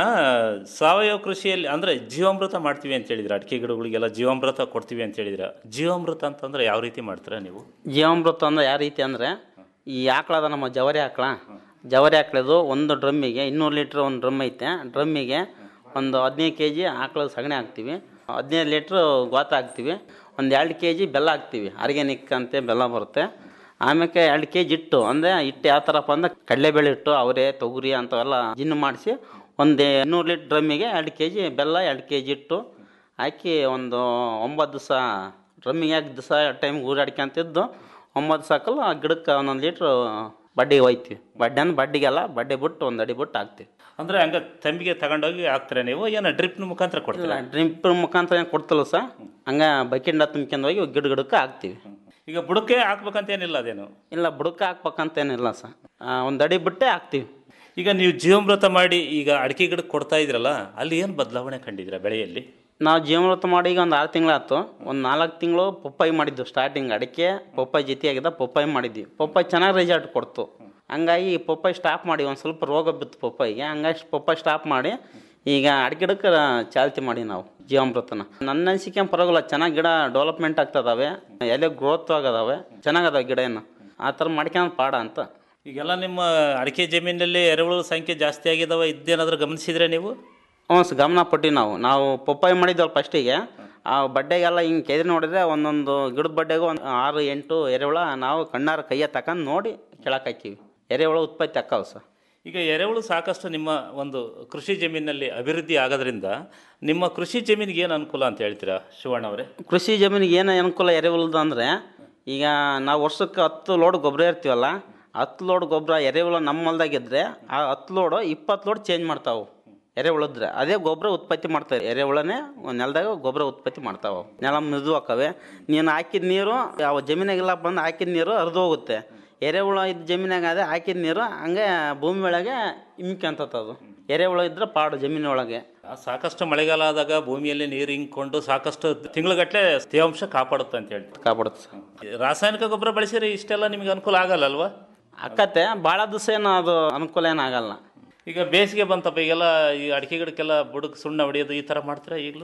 ಸಾವಯವ ಕೃಷಿಯಲ್ಲಿ ಅಂದ್ರೆ ಜೀವಾಮೃತ ಮಾಡ್ತೀವಿ ಅಂತ ಹೇಳಿದ್ರೆ ಅಡಿಕೆ ಗಿಡಗಳಿಗೆಲ್ಲ ಜೀವಾಮೃತ ಕೊಡ್ತೀವಿ ಅಂತ ಹೇಳಿದ್ರ ಜೀವಾಮೃತ ಅಂತಂದ್ರೆ ಯಾವ ರೀತಿ ಮಾಡ್ತೀರಾ ನೀವು ಜೀವಾಮೃತ ಅಂದ್ರೆ ಯಾವ ರೀತಿ ಅಂದರೆ ಈ ಆಕಳದ ನಮ್ಮ ಜವರಿ ಆಕಳ ಜವರಿ ಆಕಳದು ಒಂದು ಡ್ರಮ್ಮಿಗೆ ಇನ್ನೂರು ಲೀಟ್ರ್ ಒಂದು ಡ್ರಮ್ ಐತೆ ಡ್ರಮ್ಮಿಗೆ ಒಂದು ಹದಿನೈದು ಕೆ ಜಿ ಆಕಳದ ಸಗಣಿ ಹಾಕ್ತೀವಿ ಹದಿನೈದು ಲೀಟ್ರ್ ಗೋತ ಹಾಕ್ತೀವಿ ಒಂದು ಎರಡು ಕೆ ಜಿ ಬೆಲ್ಲ ಹಾಕ್ತೀವಿ ಆರ್ಗ್ಯಾನಿಕ್ ಅಂತ ಬೆಲ್ಲ ಬರುತ್ತೆ ಆಮೇಲೆ ಎರಡು ಕೆ ಜಿ ಹಿಟ್ಟು ಅಂದರೆ ಹಿಟ್ಟು ಯಾವ ಥರಪ್ಪ ಅಂದ್ರೆ ಕಡಲೆಬೇಳೆ ಹಿಟ್ಟು ಅವರೆ ತೊಗರಿ ಅಂಥವೆಲ್ಲ ಜಿನ್ನು ಮಾಡಿಸಿ ಒಂದು ಇನ್ನೂರು ಲೀಟ್ರ್ ಡ್ರಮ್ಮಿಗೆ ಎರಡು ಕೆ ಜಿ ಬೆಲ್ಲ ಎರಡು ಕೆ ಜಿ ಹಿಟ್ಟು ಹಾಕಿ ಒಂದು ಒಂಬತ್ತು ದಿವಸ ಡ್ರಮ್ಮಿಗೆ ಹಾಕಿ ದಿವಸ ಟೈಮ್ ಊರಾಡ್ಕೊಂತಿದ್ದು ಒಂಬತ್ತು ಸಾಕಲ್ಲ ಆ ಗಿಡಕ್ಕೆ ಒಂದೊಂದು ಲೀಟ್ರ್ ಬಡ್ಡಿಗೆ ಒಯ್ತೀವಿ ಬಡ್ಡೆ ಅಂದ್ರೆ ಬಡ್ಡಿಗೆಲ್ಲ ಬಡ್ಡೆ ಬಿಟ್ಟು ಒಂದು ಅಡಿ ಬಿಟ್ಟು ಹಾಕ್ತೀವಿ ಅಂದ್ರೆ ಹಂಗ ತಂಬಿಗೆ ತಗೊಂಡೋಗಿ ಹಾಕ್ತೀರಾ ನೀವು ಏನೋ ಡ್ರಿಪ್ ಮುಖಾಂತರ ಕೊಡ್ತೀರಾ ಡ್ರಿಂಪ್ ಮುಖಾಂತರ ಏನು ಕೊಡ್ತಿಲ್ಲ ಸರ್ ಹಂಗೆ ಬಕೆಂಡ ತುಂಬ್ಕೊಂಡು ಹೋಗಿ ಗಿಡ ಗಿಡಕ್ಕೆ ಹಾಕ್ತೀವಿ ಈಗ ಬುಡಕ್ಕೆ ಹಾಕ್ಬೇಕಂತ ಏನಿಲ್ಲ ಅದೇನು ಇಲ್ಲ ಬುಡಕ್ಕೆ ಹಾಕ್ಬೇಕಂತೇನಿಲ್ಲ ಸರ್ ಒಂದು ಅಡಿ ಬಿಟ್ಟೆ ಹಾಕ್ತೀವಿ ಈಗ ನೀವು ಜೀವಾಮೃತ ಮಾಡಿ ಈಗ ಅಡಿಕೆ ಗಿಡಕ್ಕೆ ಕೊಡ್ತಾ ಇದ್ರಲ್ಲ ಅಲ್ಲಿ ಏನು ಬದಲಾವಣೆ ಕಂಡಿದ್ದೀರಾ ಬೆಳೆಯಲ್ಲಿ ನಾವು ಜೀವನವೃತ್ತ ಮಾಡಿ ಈಗ ಒಂದು ಆರು ತಿಂಗಳಾಯ್ತು ಒಂದು ನಾಲ್ಕು ತಿಂಗಳು ಪಪ್ಪಾಯಿ ಮಾಡಿದ್ದು ಸ್ಟಾರ್ಟಿಂಗ್ ಅಡಿಕೆ ಪಪ್ಪಾಯಿ ಜೊತೆಯಾಗಿದ್ದ ಪಪ್ಪಾಯಿ ಮಾಡಿದ್ವಿ ಪಪ್ಪಾಯಿ ಚೆನ್ನಾಗಿ ರಿಸಲ್ಟ್ ಕೊಡ್ತು ಹಂಗಾಗಿ ಈ ಪಪ್ಪಾಯಿ ಸ್ಟಾಪ್ ಮಾಡಿ ಒಂದು ಸ್ವಲ್ಪ ರೋಗ ಬಿತ್ತು ಪಪ್ಪಾಯಿಗೆ ಹಂಗಾಗಿ ಪಪ್ಪಾಯಿ ಸ್ಟಾಪ್ ಮಾಡಿ ಈಗ ಅಡಿಕೆ ಗಿಡಕ್ಕೆ ಚಾಲ್ತಿ ಮಾಡಿ ನಾವು ಜೀವಾಮೃತನ ನನ್ನ ಅನಿಸಿಕೆ ಪರವಾಗಿಲ್ಲ ಚೆನ್ನಾಗಿ ಗಿಡ ಡೆವಲಪ್ಮೆಂಟ್ ಆಗ್ತದಾವೆ ಎಲೆ ಗ್ರೋತ್ ಆಗದಾವೆ ಚೆನ್ನಾಗದಾವೆ ಗಿಡ ಏನು ಆ ಥರ ಮಾಡ್ಕೊಂಡು ಪಾಡ ಅಂತ ಈಗೆಲ್ಲ ನಿಮ್ಮ ಅಡಿಕೆ ಜಮೀನಲ್ಲಿ ಎರೆಹುಳು ಸಂಖ್ಯೆ ಜಾಸ್ತಿ ಆಗಿದಾವ ಇದ್ದೇನಾದ್ರೂ ಗಮನಿಸಿದ್ರೆ ನೀವು ಹ್ಞೂ ಸ ಗಮನ ಪಟ್ಟಿ ನಾವು ನಾವು ಪಪ್ಪಾಯಿ ಮಾಡಿದ್ವಲ್ಲ ಫಸ್ಟಿಗೆ ಆ ಬಡ್ಡೆಗೆಲ್ಲ ಹಿಂಗೆ ಕೆದ್ರಿ ನೋಡಿದ್ರೆ ಒಂದೊಂದು ಗಿಡದ ಬಡ್ಡೆಗೂ ಒಂದು ಆರು ಎಂಟು ಎರೆಹುಳ ನಾವು ಕಣ್ಣಾರ ಕೈಯ ತಗೊಂಡು ನೋಡಿ ಕೆಳಕ್ಕೆ ಹಾಕಿವಿ ಎರೆಹುಳ ಉತ್ಪತ್ತಿ ಅಕ್ಕಾವ ಸರ್ ಈಗ ಎರೆಹುಳು ಸಾಕಷ್ಟು ನಿಮ್ಮ ಒಂದು ಕೃಷಿ ಜಮೀನಿನಲ್ಲಿ ಅಭಿವೃದ್ಧಿ ಆಗೋದ್ರಿಂದ ನಿಮ್ಮ ಕೃಷಿ ಜಮೀನಿಗೆ ಏನು ಅನುಕೂಲ ಅಂತ ಹೇಳ್ತೀರಾ ಶಿವಣ್ಣ ಅವರೇ ಕೃಷಿ ಜಮೀನಿಗೆ ಏನು ಅನುಕೂಲ ಎರೆಹುಳದ ಅಂದರೆ ಈಗ ನಾವು ವರ್ಷಕ್ಕೆ ಹತ್ತು ಲೋಡ್ ಗೊಬ್ಬರ ಇರ್ತೀವಲ್ಲ ಹತ್ತು ಲೋಡ್ ಗೊಬ್ಬರ ಎರೆಹುಳ ನಮ್ಮ ಹೊಲ್ದಾಗಿದ್ರೆ ಆ ಹತ್ತು ಲೋಡು ಇಪ್ಪತ್ತು ಲೋಡ್ ಚೇಂಜ್ ಮಾಡ್ತಾವೆ ಎರೆಹುಳದ್ರೆ ಅದೇ ಗೊಬ್ಬರ ಉತ್ಪತ್ತಿ ಮಾಡ್ತಾರೆ ಎರೆಹುಳನೇ ನೆಲದಾಗ ಗೊಬ್ಬರ ಉತ್ಪತ್ತಿ ಮಾಡ್ತಾವೆ ನೆಲ ಮಿದು ಹಾಕವೆ ನೀನು ಹಾಕಿದ ನೀರು ಯಾವ ಜಮೀನಾಗೆಲ್ಲ ಬಂದು ಹಾಕಿದ ನೀರು ಹರಿದು ಹೋಗುತ್ತೆ ಎರೆಹುಳ ಇದ್ದ ಜಮೀನಾಗ ಅದೇ ಹಾಕಿದ ನೀರು ಹಂಗೆ ಭೂಮಿ ಒಳಗೆ ಇಮ್ಕೊಂತದ್ದು ಎರೆಹುಳ ಇದ್ರೆ ಪಾಡು ಜಮೀನೊಳಗೆ ಸಾಕಷ್ಟು ಮಳೆಗಾಲ ಆದಾಗ ಭೂಮಿಯಲ್ಲಿ ನೀರು ಹಿಂಕೊಂಡು ಸಾಕಷ್ಟು ತಿಂಗಳಗಟ್ಟಲೆ ತೇವಾಂಶ ಕಾಪಾಡುತ್ತೆ ಅಂತ ಹೇಳ್ತೀವಿ ಕಾಪಾಡುತ್ತೆ ಸರ್ ರಾಸಾಯನಿಕ ಗೊಬ್ಬರ ಬಳಸಿದ್ರೆ ಇಷ್ಟೆಲ್ಲ ನಿಮಗೆ ಅನುಕೂಲ ಆಗಲ್ಲ ಅಲ್ವಾ ಅಕ್ಕತ್ತೆ ಭಾಳ ದಿವಸ ಏನು ಅದು ಅನುಕೂಲ ಏನಾಗಲ್ಲ ಈಗ ಬೇಸಿಗೆ ಬಂತಪ್ಪ ಈಗೆಲ್ಲ ಈ ಅಡಿಕೆ ಗಿಡಕ್ಕೆಲ್ಲ ಬುಡಕ್ ಸುಣ್ಣ ಹೊಡೆಯೋದು ಈ ಥರ ಮಾಡ್ತೀರಾ ಈಗಲೂ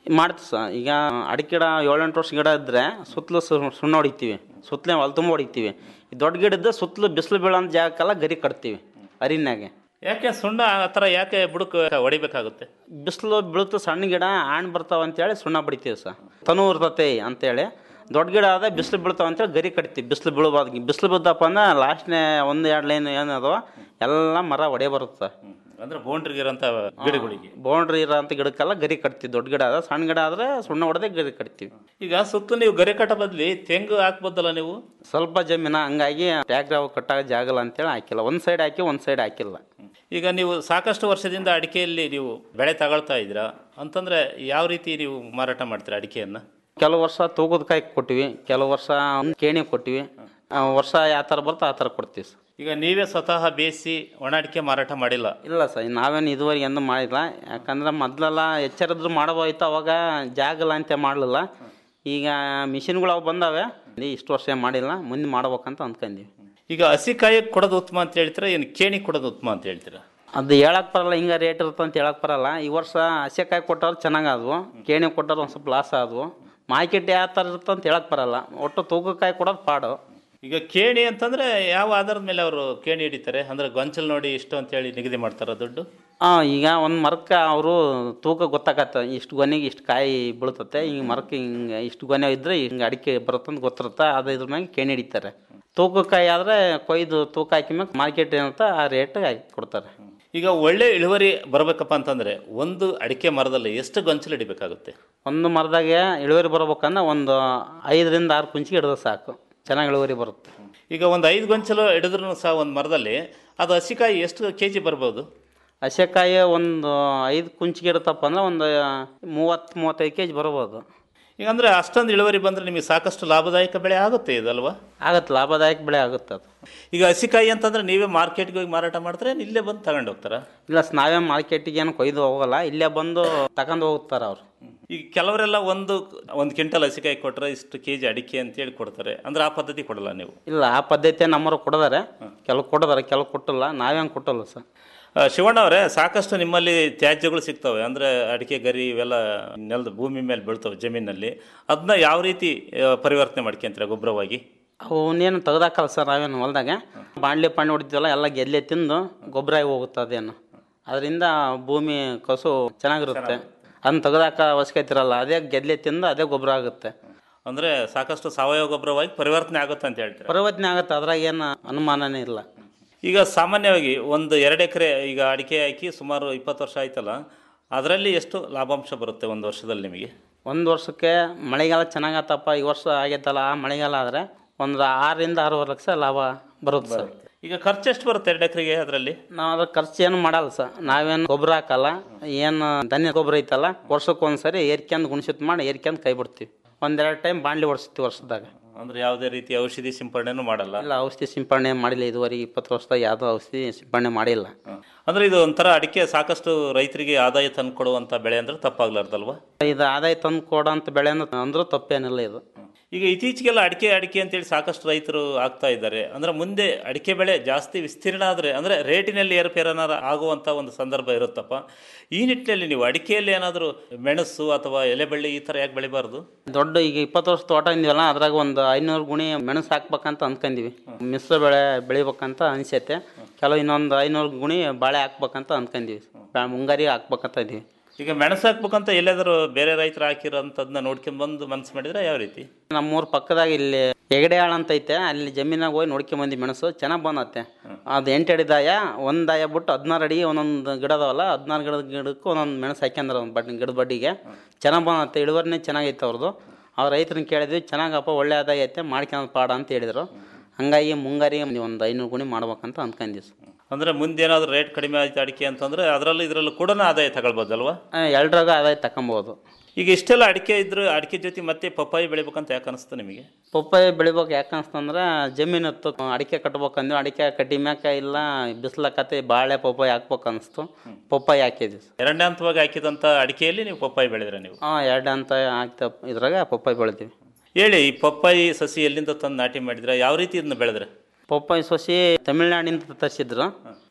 ಮಾಡ್ತೀವಿ ಸರ್ ಈಗ ಅಡಿಕೆ ಗಿಡ ಏಳೆಂಟು ವರ್ಷ ಗಿಡ ಇದ್ದರೆ ಸುತ್ತಲೂ ಸು- ಸುಣ್ಣ ಹೊಡಿತೀವಿ ಸುತ್ತಲೇ ಹೊಲ ತುಂಬ ಹೊಡಿತೀವಿ ಈ ದೊಡ್ಡ ಗಿಡ ಇದ್ದರೆ ಸುತ್ತಲೂ ಬಿಸಿಲು ಬೀಳೋಂಥ ಜಾಗಕ್ಕೆಲ್ಲ ಗರಿ ಕಟ್ತೀವಿ ಅರಿನಾಗೆ ಯಾಕೆ ಸುಣ್ಣ ಆ ಥರ ಯಾಕೆ ಬುಡಕ್ಕೆ ಹೊಡಿಬೇಕಾಗುತ್ತೆ ಬಿಸಿಲು ಬೀಳುತ್ತೆ ಸಣ್ಣ ಗಿಡ ಹಣ್ಣು ಬರ್ತಾವ ಅಂತೇಳಿ ಸುಣ್ಣ ಬಿಡ್ತೀವಿ ಸರ್ ತನು ಇರ್ತತೆ ಅಂತೇಳಿ ದೊಡ್ಡ ಗಿಡ ಆದ ಬಿಸಿಲು ಬೀಳ್ತಾವ ಅಂತೇಳಿ ಗರಿ ಕಟ್ತೀವಿ ಬಿಸಿಲು ಬೀಳಬಾರ್ದು ಬಿಸಿಲು ಬಿದ್ದಪ್ಪ ಅಂದ್ರೆ ಲಾಸ್ಟ್ನೇ ಒಂದು ಎರಡು ಲೈನ್ ಏನದವ ಎಲ್ಲ ಮರ ಒಡೆ ಬರುತ್ತೆ ಅಂದ್ರೆ ಬೌಂಡ್ರಿಗೆ ಇರೋಂಥ ಗಿಡಗಳಿಗೆ ಬೌಂಡ್ರಿ ಇರೋಂಥ ಗಿಡಕ್ಕೆಲ್ಲ ಗರಿ ಕಟ್ತೀವಿ ದೊಡ್ಡ ಗಿಡ ಆದ ಸಣ್ಣ ಗಿಡ ಆದ್ರೆ ಸುಣ್ಣ ಹೊಡೆದೇ ಗರಿ ಕಟ್ತೀವಿ ಈಗ ಸುತ್ತ ನೀವು ಗರಿ ಕಟ್ಟ ಬದ್ಲಿ ತೆಂಗು ಹಾಕ್ಬೋದಲ್ಲ ನೀವು ಸ್ವಲ್ಪ ಜಮೀನ ಹಂಗಾಗಿ ಟ್ಯಾಕ್ಟ್ರಿ ಅವು ಕಟ್ಟಾಗ ಜಾಗಲ್ಲ ಅಂತೇಳಿ ಹಾಕಿಲ್ಲ ಒಂದು ಸೈಡ್ ಹಾಕಿ ಒಂದು ಸೈಡ್ ಹಾಕಿಲ್ಲ ಈಗ ನೀವು ಸಾಕಷ್ಟು ವರ್ಷದಿಂದ ಅಡಿಕೆಯಲ್ಲಿ ನೀವು ಬೆಳೆ ತಗೊಳ್ತಾ ಇದ್ದೀರಾ ಅಂತಂದ್ರೆ ಯಾವ ರೀತಿ ನೀವು ಮಾರಾಟ ಮಾಡ್ತೀರಾ ಅಡಿಕೆಯನ್ನ ಕೆಲವು ವರ್ಷ ತೂಕದ ಕಾಯಿ ಕೊಟ್ಟಿವಿ ಕೆಲವು ವರ್ಷ ಕೇಣಿ ಕೊಟ್ಟಿವಿ ಆ, ವರ್ಷ ಯಾವ ಥರ ಬರ್ತೋ ಆ ಥರ ಕೊಡ್ತೀವಿ ಸರ್ ಈಗ ನೀವೇ ಸ್ವತಃ ಬೇಯಿಸಿ ಒಣ ಅಡಿಕೆ ಮಾರಾಟ ಮಾಡಿಲ್ಲ ಇಲ್ಲ ಸರ್ ನಾವೇನು ಇದುವರೆಗೆ ಎಂದೂ ಮಾಡಿಲ್ಲ ಯಾಕಂದ್ರೆ ಮೊದಲೆಲ್ಲ ಎಚ್ಚರಿದ್ರು ಮಾಡಬೋಯ್ತು ಅವಾಗ ಜಾಗಲ್ಲ ಅಂತ ಮಾಡಲಿಲ್ಲ ಈಗ ಮಿಷಿನ್ಗಳು ಅವು ಬಂದಾವೆ ಇಲ್ಲಿ ಇಷ್ಟು ವರ್ಷ ಮಾಡಿಲ್ಲ ಮುಂದೆ ಮಾಡ್ಬೇಕಂತ ಅಂದ್ಕೊಂಡೀವಿ ಈಗ ಹಸಿ ಕಾಯಿ ಕೊಡೋದು ಉತ್ತಮ ಅಂತ ಹೇಳ್ತೀರಾ ಏನು ಕೇಣಿ ಕೊಡೋದು ಉತ್ತಮ ಅಂತ ಹೇಳ್ತೀರಾ ಅದು ಹೇಳಕ್ ಬರಲ್ಲ ಹಿಂಗೆ ರೇಟ್ ಇರುತ್ತೆ ಅಂತ ಹೇಳಕ್ ಬರಲ್ಲ ಈ ವರ್ಷ ಹಸೆಕಾಯಿ ಕೊಟ್ಟವ್ರು ಚೆನ್ನಾಗಾದ್ವು ಕೇಣಿ ಕೊಟ್ಟವ್ರು ಒಂದು ಸ್ವಲ್ಪ ಲಾಸ್ ಆದವು ಮಾರ್ಕೆಟ್ ಯಾವ ಥರ ಇರುತ್ತೆ ಅಂತ ಹೇಳಕ್ ಬರಲ್ಲ ಒಟ್ಟು ತೂಕಕಾಯಿ ಕೊಡೋದು ಪಾಡು ಈಗ ಕೇಣಿ ಅಂತಂದ್ರೆ ಯಾವ ಆಧಾರದ ಮೇಲೆ ಅವರು ಕೇಣಿ ಹಿಡಿತಾರೆ ಅಂದ್ರೆ ಗೊಂಚಲು ನೋಡಿ ಇಷ್ಟು ಅಂತ ಹೇಳಿ ನಿಗದಿ ಮಾಡ್ತಾರ ದುಡ್ಡು ಹಾಂ ಈಗ ಒಂದು ಮರಕ್ಕೆ ಅವರು ತೂಕ ಗೊತ್ತಾಗತ್ತೆ ಇಷ್ಟು ಗೊನೆಗೆ ಇಷ್ಟು ಕಾಯಿ ಬೀಳ್ತತೆ ಹಿಂಗೆ ಮರಕ್ಕೆ ಹಿಂಗೆ ಇಷ್ಟು ಗೊನೆ ಇದ್ರೆ ಹಿಂಗೆ ಅಡಿಕೆ ಬರುತ್ತಂತ ಗೊತ್ತಿರುತ್ತೆ ಅದು ಇದ್ರ ಮ್ಯಾಗೆ ಕೇಣಿ ಹಿಡಿತಾರೆ ತೂಕಕಾಯಿ ಆದರೆ ಕೊಯ್ದು ತೂಕ ಹಾಕಿ ಮ್ಯಾಗ ಮಾರ್ಕೆಟ್ ಏನಂತ ಆ ರೇಟ್ ಹಾಕಿ ಕೊಡ್ತಾರೆ ಈಗ ಒಳ್ಳೆ ಇಳುವರಿ ಬರಬೇಕಪ್ಪ ಅಂತಂದ್ರೆ ಒಂದು ಅಡಿಕೆ ಮರದಲ್ಲಿ ಎಷ್ಟು ಗೊಂಚಲು ಹಿಡಿಬೇಕಾಗುತ್ತೆ ಒಂದು ಮರದಾಗೆ ಇಳುವರಿ ಬರ್ಬೇಕಂದ್ರೆ ಒಂದು ಐದರಿಂದ ಆರು ಕುಂಚಿಗೆ ಹಿಡಿದ್ರೆ ಸಾಕು ಚೆನ್ನಾಗಿ ಇಳುವರಿ ಬರುತ್ತೆ ಈಗ ಒಂದು ಐದು ಗೊಂಚಲು ಹಿಡಿದ್ರು ಸಹ ಒಂದು ಮರದಲ್ಲಿ ಅದು ಹಸಿಕಾಯಿ ಎಷ್ಟು ಕೆ ಜಿ ಬರ್ಬೋದು ಹಸೆಕಾಯಿ ಒಂದು ಐದು ಕುಂಚಿಗೆ ಇರುತ್ತಪ್ಪ ಅಂದ್ರೆ ಒಂದು ಮೂವತ್ತು ಮೂವತ್ತೈದು ಕೆ ಜಿ ಬರ್ಬೋದು ಈಗ ಅಂದ್ರೆ ಅಷ್ಟೊಂದು ಇಳುವರಿ ಬಂದ್ರೆ ನಿಮಗೆ ಸಾಕಷ್ಟು ಲಾಭದಾಯಕ ಬೆಳೆ ಆಗುತ್ತೆ ಇದಲ್ವಾ ಆಗತ್ತೆ ಲಾಭದಾಯಕ ಬೆಳೆ ಆಗುತ್ತೆ ಅದು ಈಗ ಹಸಿಕಾಯಿ ಅಂತಂದ್ರೆ ನೀವೇ ಮಾರ್ಕೆಟ್ಗೆ ಹೋಗಿ ಮಾರಾಟ ಮಾಡ್ತಾರೆ ಏನ್ ಇಲ್ಲೇ ಬಂದು ತಗೊಂಡು ಹೋಗ್ತಾರಾ ಇಲ್ಲ ಸ್ ನಾವೇ ಮಾರ್ಕೆಟಿಗೆ ಏನು ಕೊಯ್ದು ಹೋಗಲ್ಲ ಇಲ್ಲೇ ಬಂದು ತಗೊಂಡು ಹೋಗ್ತಾರೆ ಅವ್ರು ಈಗ ಕೆಲವರೆಲ್ಲ ಒಂದು ಒಂದು ಕ್ವಿಂಟಲ್ ಹಸಿಕಾಯಿ ಕೊಟ್ಟರೆ ಇಷ್ಟು ಕೆ ಜಿ ಅಡಿಕೆ ಅಂತೇಳಿ ಕೊಡ್ತಾರೆ ಅಂದ್ರೆ ಆ ಪದ್ಧತಿ ಕೊಡಲ್ಲ ನೀವು ಇಲ್ಲ ಆ ಪದ್ಧತಿ ನಮ್ಮರು ಕೊಡದಾರೆ ಕೆಲವು ಕೊಡದಾರೆ ಕೆಲವು ಕೊಟ್ಟಿಲ್ಲ ನಾವೇನು ಕೊಟ್ಟಲ್ಲ ಸರ್ ಆ, ಶಿವಣ್ಣ ಅವರೇ ಸಾಕಷ್ಟು ನಿಮ್ಮಲ್ಲಿ ತ್ಯಾಜ್ಯಗಳು ಸಿಗ್ತವೆ ಅಂದ್ರೆ ಅಡಿಕೆ ಗರಿ ಇವೆಲ್ಲ ನೆಲದ ಭೂಮಿ ಮೇಲೆ ಬೀಳ್ತವೆ ಜಮೀನಲ್ಲಿ ಅದನ್ನ ಯಾವ ರೀತಿ ಆ, ಪರಿವರ್ತನೆ ಮಾಡ್ಕೊಂತೀರಾ ಗೊಬ್ಬರವಾಗಿ ಅವನ್ನೇನು ತೆಗ್ದಾಕಲ್ಲ ಸರ್ ನಾವೇನು ಹೊಲ್ದಾಗ ಬಾಣ್ಲಿ ಪಾಣಿ ಹೊಡಿತೀವಲ್ಲ ಎಲ್ಲ ಗೆಲ್ಲೆ ತಿಂದು ಗೊಬ್ಬರ ಆಗಿ ಹೋಗುತ್ತೆ ಅದೇನು ಅದರಿಂದ ಭೂಮಿ ಕಸು ಚೆನ್ನಾಗಿರುತ್ತೆ ಅದನ್ನ ತೆಗ್ದಾಕ ಅವಶ್ಯಕತೆ ಇರಲ್ಲ ಅದೇ ಗೆದ್ಲೆ ತಿಂದು ಅದೇ ಗೊಬ್ಬರ ಆಗುತ್ತೆ ಅಂದ್ರೆ ಸಾಕಷ್ಟು ಸಾವಯವ ಗೊಬ್ಬರವಾಗಿ ಪರಿವರ್ತನೆ ಆಗುತ್ತೆ ಅಂತ ಹೇಳ್ತೀರಾ ಪರಿವರ್ತನೆ ಆಗುತ್ತೆ ಅದ್ರಾಗ ಏನು ಅನುಮಾನನೇ ಇಲ್ಲ ಈಗ ಸಾಮಾನ್ಯವಾಗಿ ಒಂದು ಎರಡು ಎಕರೆ ಈಗ ಅಡಿಕೆ ಹಾಕಿ ಸುಮಾರು ಇಪ್ಪತ್ತು ವರ್ಷ ಆಯ್ತಲ್ಲ ಅದರಲ್ಲಿ ಎಷ್ಟು ಲಾಭಾಂಶ ಬರುತ್ತೆ ಒಂದು ವರ್ಷದಲ್ಲಿ ನಿಮಗೆ ಒಂದು ವರ್ಷಕ್ಕೆ ಮಳೆಗಾಲ ಚೆನ್ನಾಗತ್ತಪ್ಪ ಈ ವರ್ಷ ಆಗೈತಲ್ಲ ಆ ಮಳೆಗಾಲ ಆದರೆ ಒಂದು ಆರರಿಂದ ಆರೂವರೆ ಲಕ್ಷ ಲಾಭ ಬರುತ್ತೆ ಸರ್ ಈಗ ಖರ್ಚು ಎಷ್ಟು ಬರುತ್ತೆ ಎರಡು ಎಕರೆಗೆ ಅದರಲ್ಲಿ ನಾವು ಅದ್ರ ಖರ್ಚು ಏನು ಮಾಡಲ್ಲ ಸರ್ ನಾವೇನು ಗೊಬ್ಬರ ಹಾಕಲ್ಲ ಏನು ಧನ್ಯ ಗೊಬ್ಬರ ಐತಲ್ಲ ವರ್ಷಕ್ಕೆ ಒಂದು ಸರಿ ಏರ್ಕ್ಯಂದು ಗುಣಿಸಿತ್ ಮಾಡಿ ಏರ್ಕ್ಯಂದು ಕೈ ಬಿಡ್ತೀವಿ ಒಂದೆರಡು ಟೈಮ್ ಬಾಣ್ಲಿ ಹೊಡ್ಸ್ತೀವಿ ವರ್ಷದಾಗ ಅಂದ್ರೆ ಯಾವುದೇ ರೀತಿ ಔಷಧಿ ಸಿಂಪಡಣೆನೂ ಮಾಡಲ್ಲ ಇಲ್ಲ ಔಷಧಿ ಸಿಂಪಡಣೆ ಮಾಡಿಲ್ಲ ಇದುವರೆಗೆ ಇಪ್ಪತ್ತು ವರ್ಷದಾಗ ಯಾವುದೋ ಔಷಧಿ ಸಿಂಪಡಣೆ ಮಾಡಿಲ್ಲ ಅಂದ್ರೆ ಇದು ಒಂಥರ ಅಡಿಕೆ ಸಾಕಷ್ಟು ರೈತರಿಗೆ ಆದಾಯ ತಂದುಕೊಡುವಂಥ ಬೆಳೆ ಅಂದ್ರೆ ತಪ್ಪಾಗ್ಲಾರ್ದಲ್ವಾ ಇದು ಆದಾಯ ತಂದು ಕೊಡೋಂಥ ಬೆಳೆ ಅಂದ್ರೂ ತಪ್ಪೇನಿಲ್ಲ ಇದು ಈಗ ಇತ್ತೀಚೆಗೆಲ್ಲ ಅಡಿಕೆ ಅಡಿಕೆ ಅಂತೇಳಿ ಸಾಕಷ್ಟು ರೈತರು ಆಗ್ತಾ ಇದ್ದಾರೆ ಅಂದ್ರೆ ಮುಂದೆ ಅಡಿಕೆ ಬೆಳೆ ಜಾಸ್ತಿ ವಿಸ್ತೀರ್ಣ ಆದರೆ ಅಂದ್ರೆ ರೇಟಿನಲ್ಲಿ ಏರುಪೇರನಾರ ಆಗುವಂಥ ಒಂದು ಸಂದರ್ಭ ಇರುತ್ತಪ್ಪ ಈ ನಿಟ್ಟಿನಲ್ಲಿ ನೀವು ಅಡಿಕೆಯಲ್ಲಿ ಏನಾದರೂ ಮೆಣಸು ಅಥವಾ ಎಲೆಬಳ್ಳಿ ಈ ಥರ ಯಾಕೆ ಬೆಳಿಬಾರ್ದು ದೊಡ್ಡ ಈಗ ಇಪ್ಪತ್ತು ವರ್ಷ ತೋಟ ಇಂದಿವಲ್ಲ ಅದ್ರಾಗ ಒಂದು ಐನೂರು ಗುಣಿ ಮೆಣಸು ಹಾಕ್ಬೇಕಂತ ಅಂದ್ಕೊಂಡಿವಿ ಮಿಶ್ರ ಬೆಳೆ ಬೆಳಿಬೇಕಂತ ಅನಿಸೈತೆ ಕೆಲವು ಇನ್ನೊಂದು ಐನೂರು ಗುಣಿ ಬಾಳೆ ಹಾಕ್ಬೇಕಂತ ಅಂದ್ಕೊಂಡಿವಿ ಬಾ- ಮುಂಗಾರಿ ಹಾಕ್ಬೇಕಂತ ಇದೀವಿ ಈಗ ಮೆಣಸು ಹಾಕ್ಬೇಕಂತ ಎಲ್ಲಾದರೂ ಬೇರೆ ರೈತರು ಹಾಕಿರೋಂಥದ್ದನ್ನ ನೋಡ್ಕೊಂಡ್ ಬಂದು ಮನಸ್ಸು ಮಾಡಿದ್ರೆ ಯಾವ ರೀತಿ ನಮ್ಮೂರ ಪಕ್ಕದಾಗ ಇಲ್ಲಿ ಹೆಗಡೆಯಾಳ ಅಂತ ಐತೆ ಅಲ್ಲಿ ಜಮೀನಾಗ ಹೋಗಿ ನೋಡ್ಕೊಂಡ್ ಬಂದಿ ಮೆಣಸು ಚೆನ್ನಾಗಿ ಬಂದತ್ತೆ ಅದು ಎಂಟು ಅಡಿ ದಾಯ ಒಂದು ದಾಯ ಬಿಟ್ಟು ಹದಿನಾರು ಅಡಿ ಒಂದೊಂದು ಗಿಡ ಅದಾವಲ್ಲ ಹದಿನಾರು ಗಿಡದ ಗಿಡಕ್ಕೂ ಒಂದೊಂದು ಮೆಣಸು ಹಾಕ್ಯಂದ್ರ ಒಂದು ಬಡ್ ಗಿಡದ ಬಡ್ಡಿಗೆ ಚೆನ್ನಾಗಿ ಬಂದತ್ತೆ ಇಳುವರಿನೇ ಚೆನ್ನಾಗೈತೆ ಅವ್ರದ್ದು ಅವ್ರ ರೈತರನ್ನ ಕೇಳಿದ್ವಿ ಚೆನ್ನಾಗಪ್ಪ ಒಳ್ಳೆ ಆದಾಯ ಐತೆ ಮಾಡ್ಕೊಳೋದು ಪಾಡ ಅಂತ ಹೇಳಿದರು ಹಂಗಾಗಿ ಮುಂಗಾರಿ ಒಂದು ಐನೂರು ಗುಣಿ ಮಾಡ್ಬೇಕಂತ ಅಂದ್ಕೊಂಡಿವಿ ಅಂದ್ರೆ ಮುಂದೆ ಏನಾದರೂ ರೇಟ್ ಕಡಿಮೆ ಆಯ್ತು ಅಡಿಕೆ ಅಂತಂದ್ರೆ ಅದರಲ್ಲೂ ಇದರಲ್ಲೂ ಕೂಡ ಆದಾಯ ತಗೊಳ್ಬೋದಲ್ವಾ ಎಲ್ರಾಗ ಆದಾಯ ತಗೊಬೋದು ಈಗ ಇಷ್ಟೆಲ್ಲ ಅಡಿಕೆ ಇದ್ರು ಅಡಿಕೆ ಜೊತೆ ಮತ್ತೆ ಪಪ್ಪಾಯಿ ಬೆಳಿಬೇಕಂತ ಯಾಕೆ ಅನಿಸ್ತು ನಿಮಗೆ ಪಪ್ಪಾಯಿ ಬೆಳಿಬೇಕು ಯಾಕೆ ಅನ್ಸ್ತಂದ್ರೆ ಜಮೀನು ಇತ್ತು ಅಡಿಕೆ ಕಟ್ಬೇಕಂದ್ವಿ ಅಡಿಕೆ ಕಟ್ಟಿ ಮ್ಯಾಕ ಇಲ್ಲ ಬಿಸಿಲಕತ್ತೆ ಬಾಳೆ ಪಪ್ಪಾಯಿ ಹಾಕ್ಬೇಕು ಅನಿಸ್ತು ಪಪ್ಪಾಯಿ ಹಾಕಿದ್ವಿ ಎರಡನೇ ಹಂತವಾಗಿ ಹಾಕಿದಂಥ ಅಡಿಕೆಯಲ್ಲಿ ನೀವು ಪಪ್ಪಾಯಿ ಬೆಳೆದ್ರೆ ನೀವು ಹಾಂ ಎರಡು ಅಂತ ಹಾಕ್ತ ಇದ್ರಾಗ ಪಪ್ಪಾಯಿ ಬೆಳಿತೀವಿ ಹೇಳಿ ಈ ಪಪ್ಪಾಯಿ ಸಸಿ ಎಲ್ಲಿಂದ ತಂದು ನಾಟಿ ಮಾಡಿದ್ರೆ ಯಾವ ರೀತಿ ಇದನ್ನ ಬೆಳೆದ್ರೆ ಪಪ್ಪಾಯಿ ಸೊಸಿ ತಮಿಳ್ನಾಡಿಂದ ತರಿಸಿದ್ರು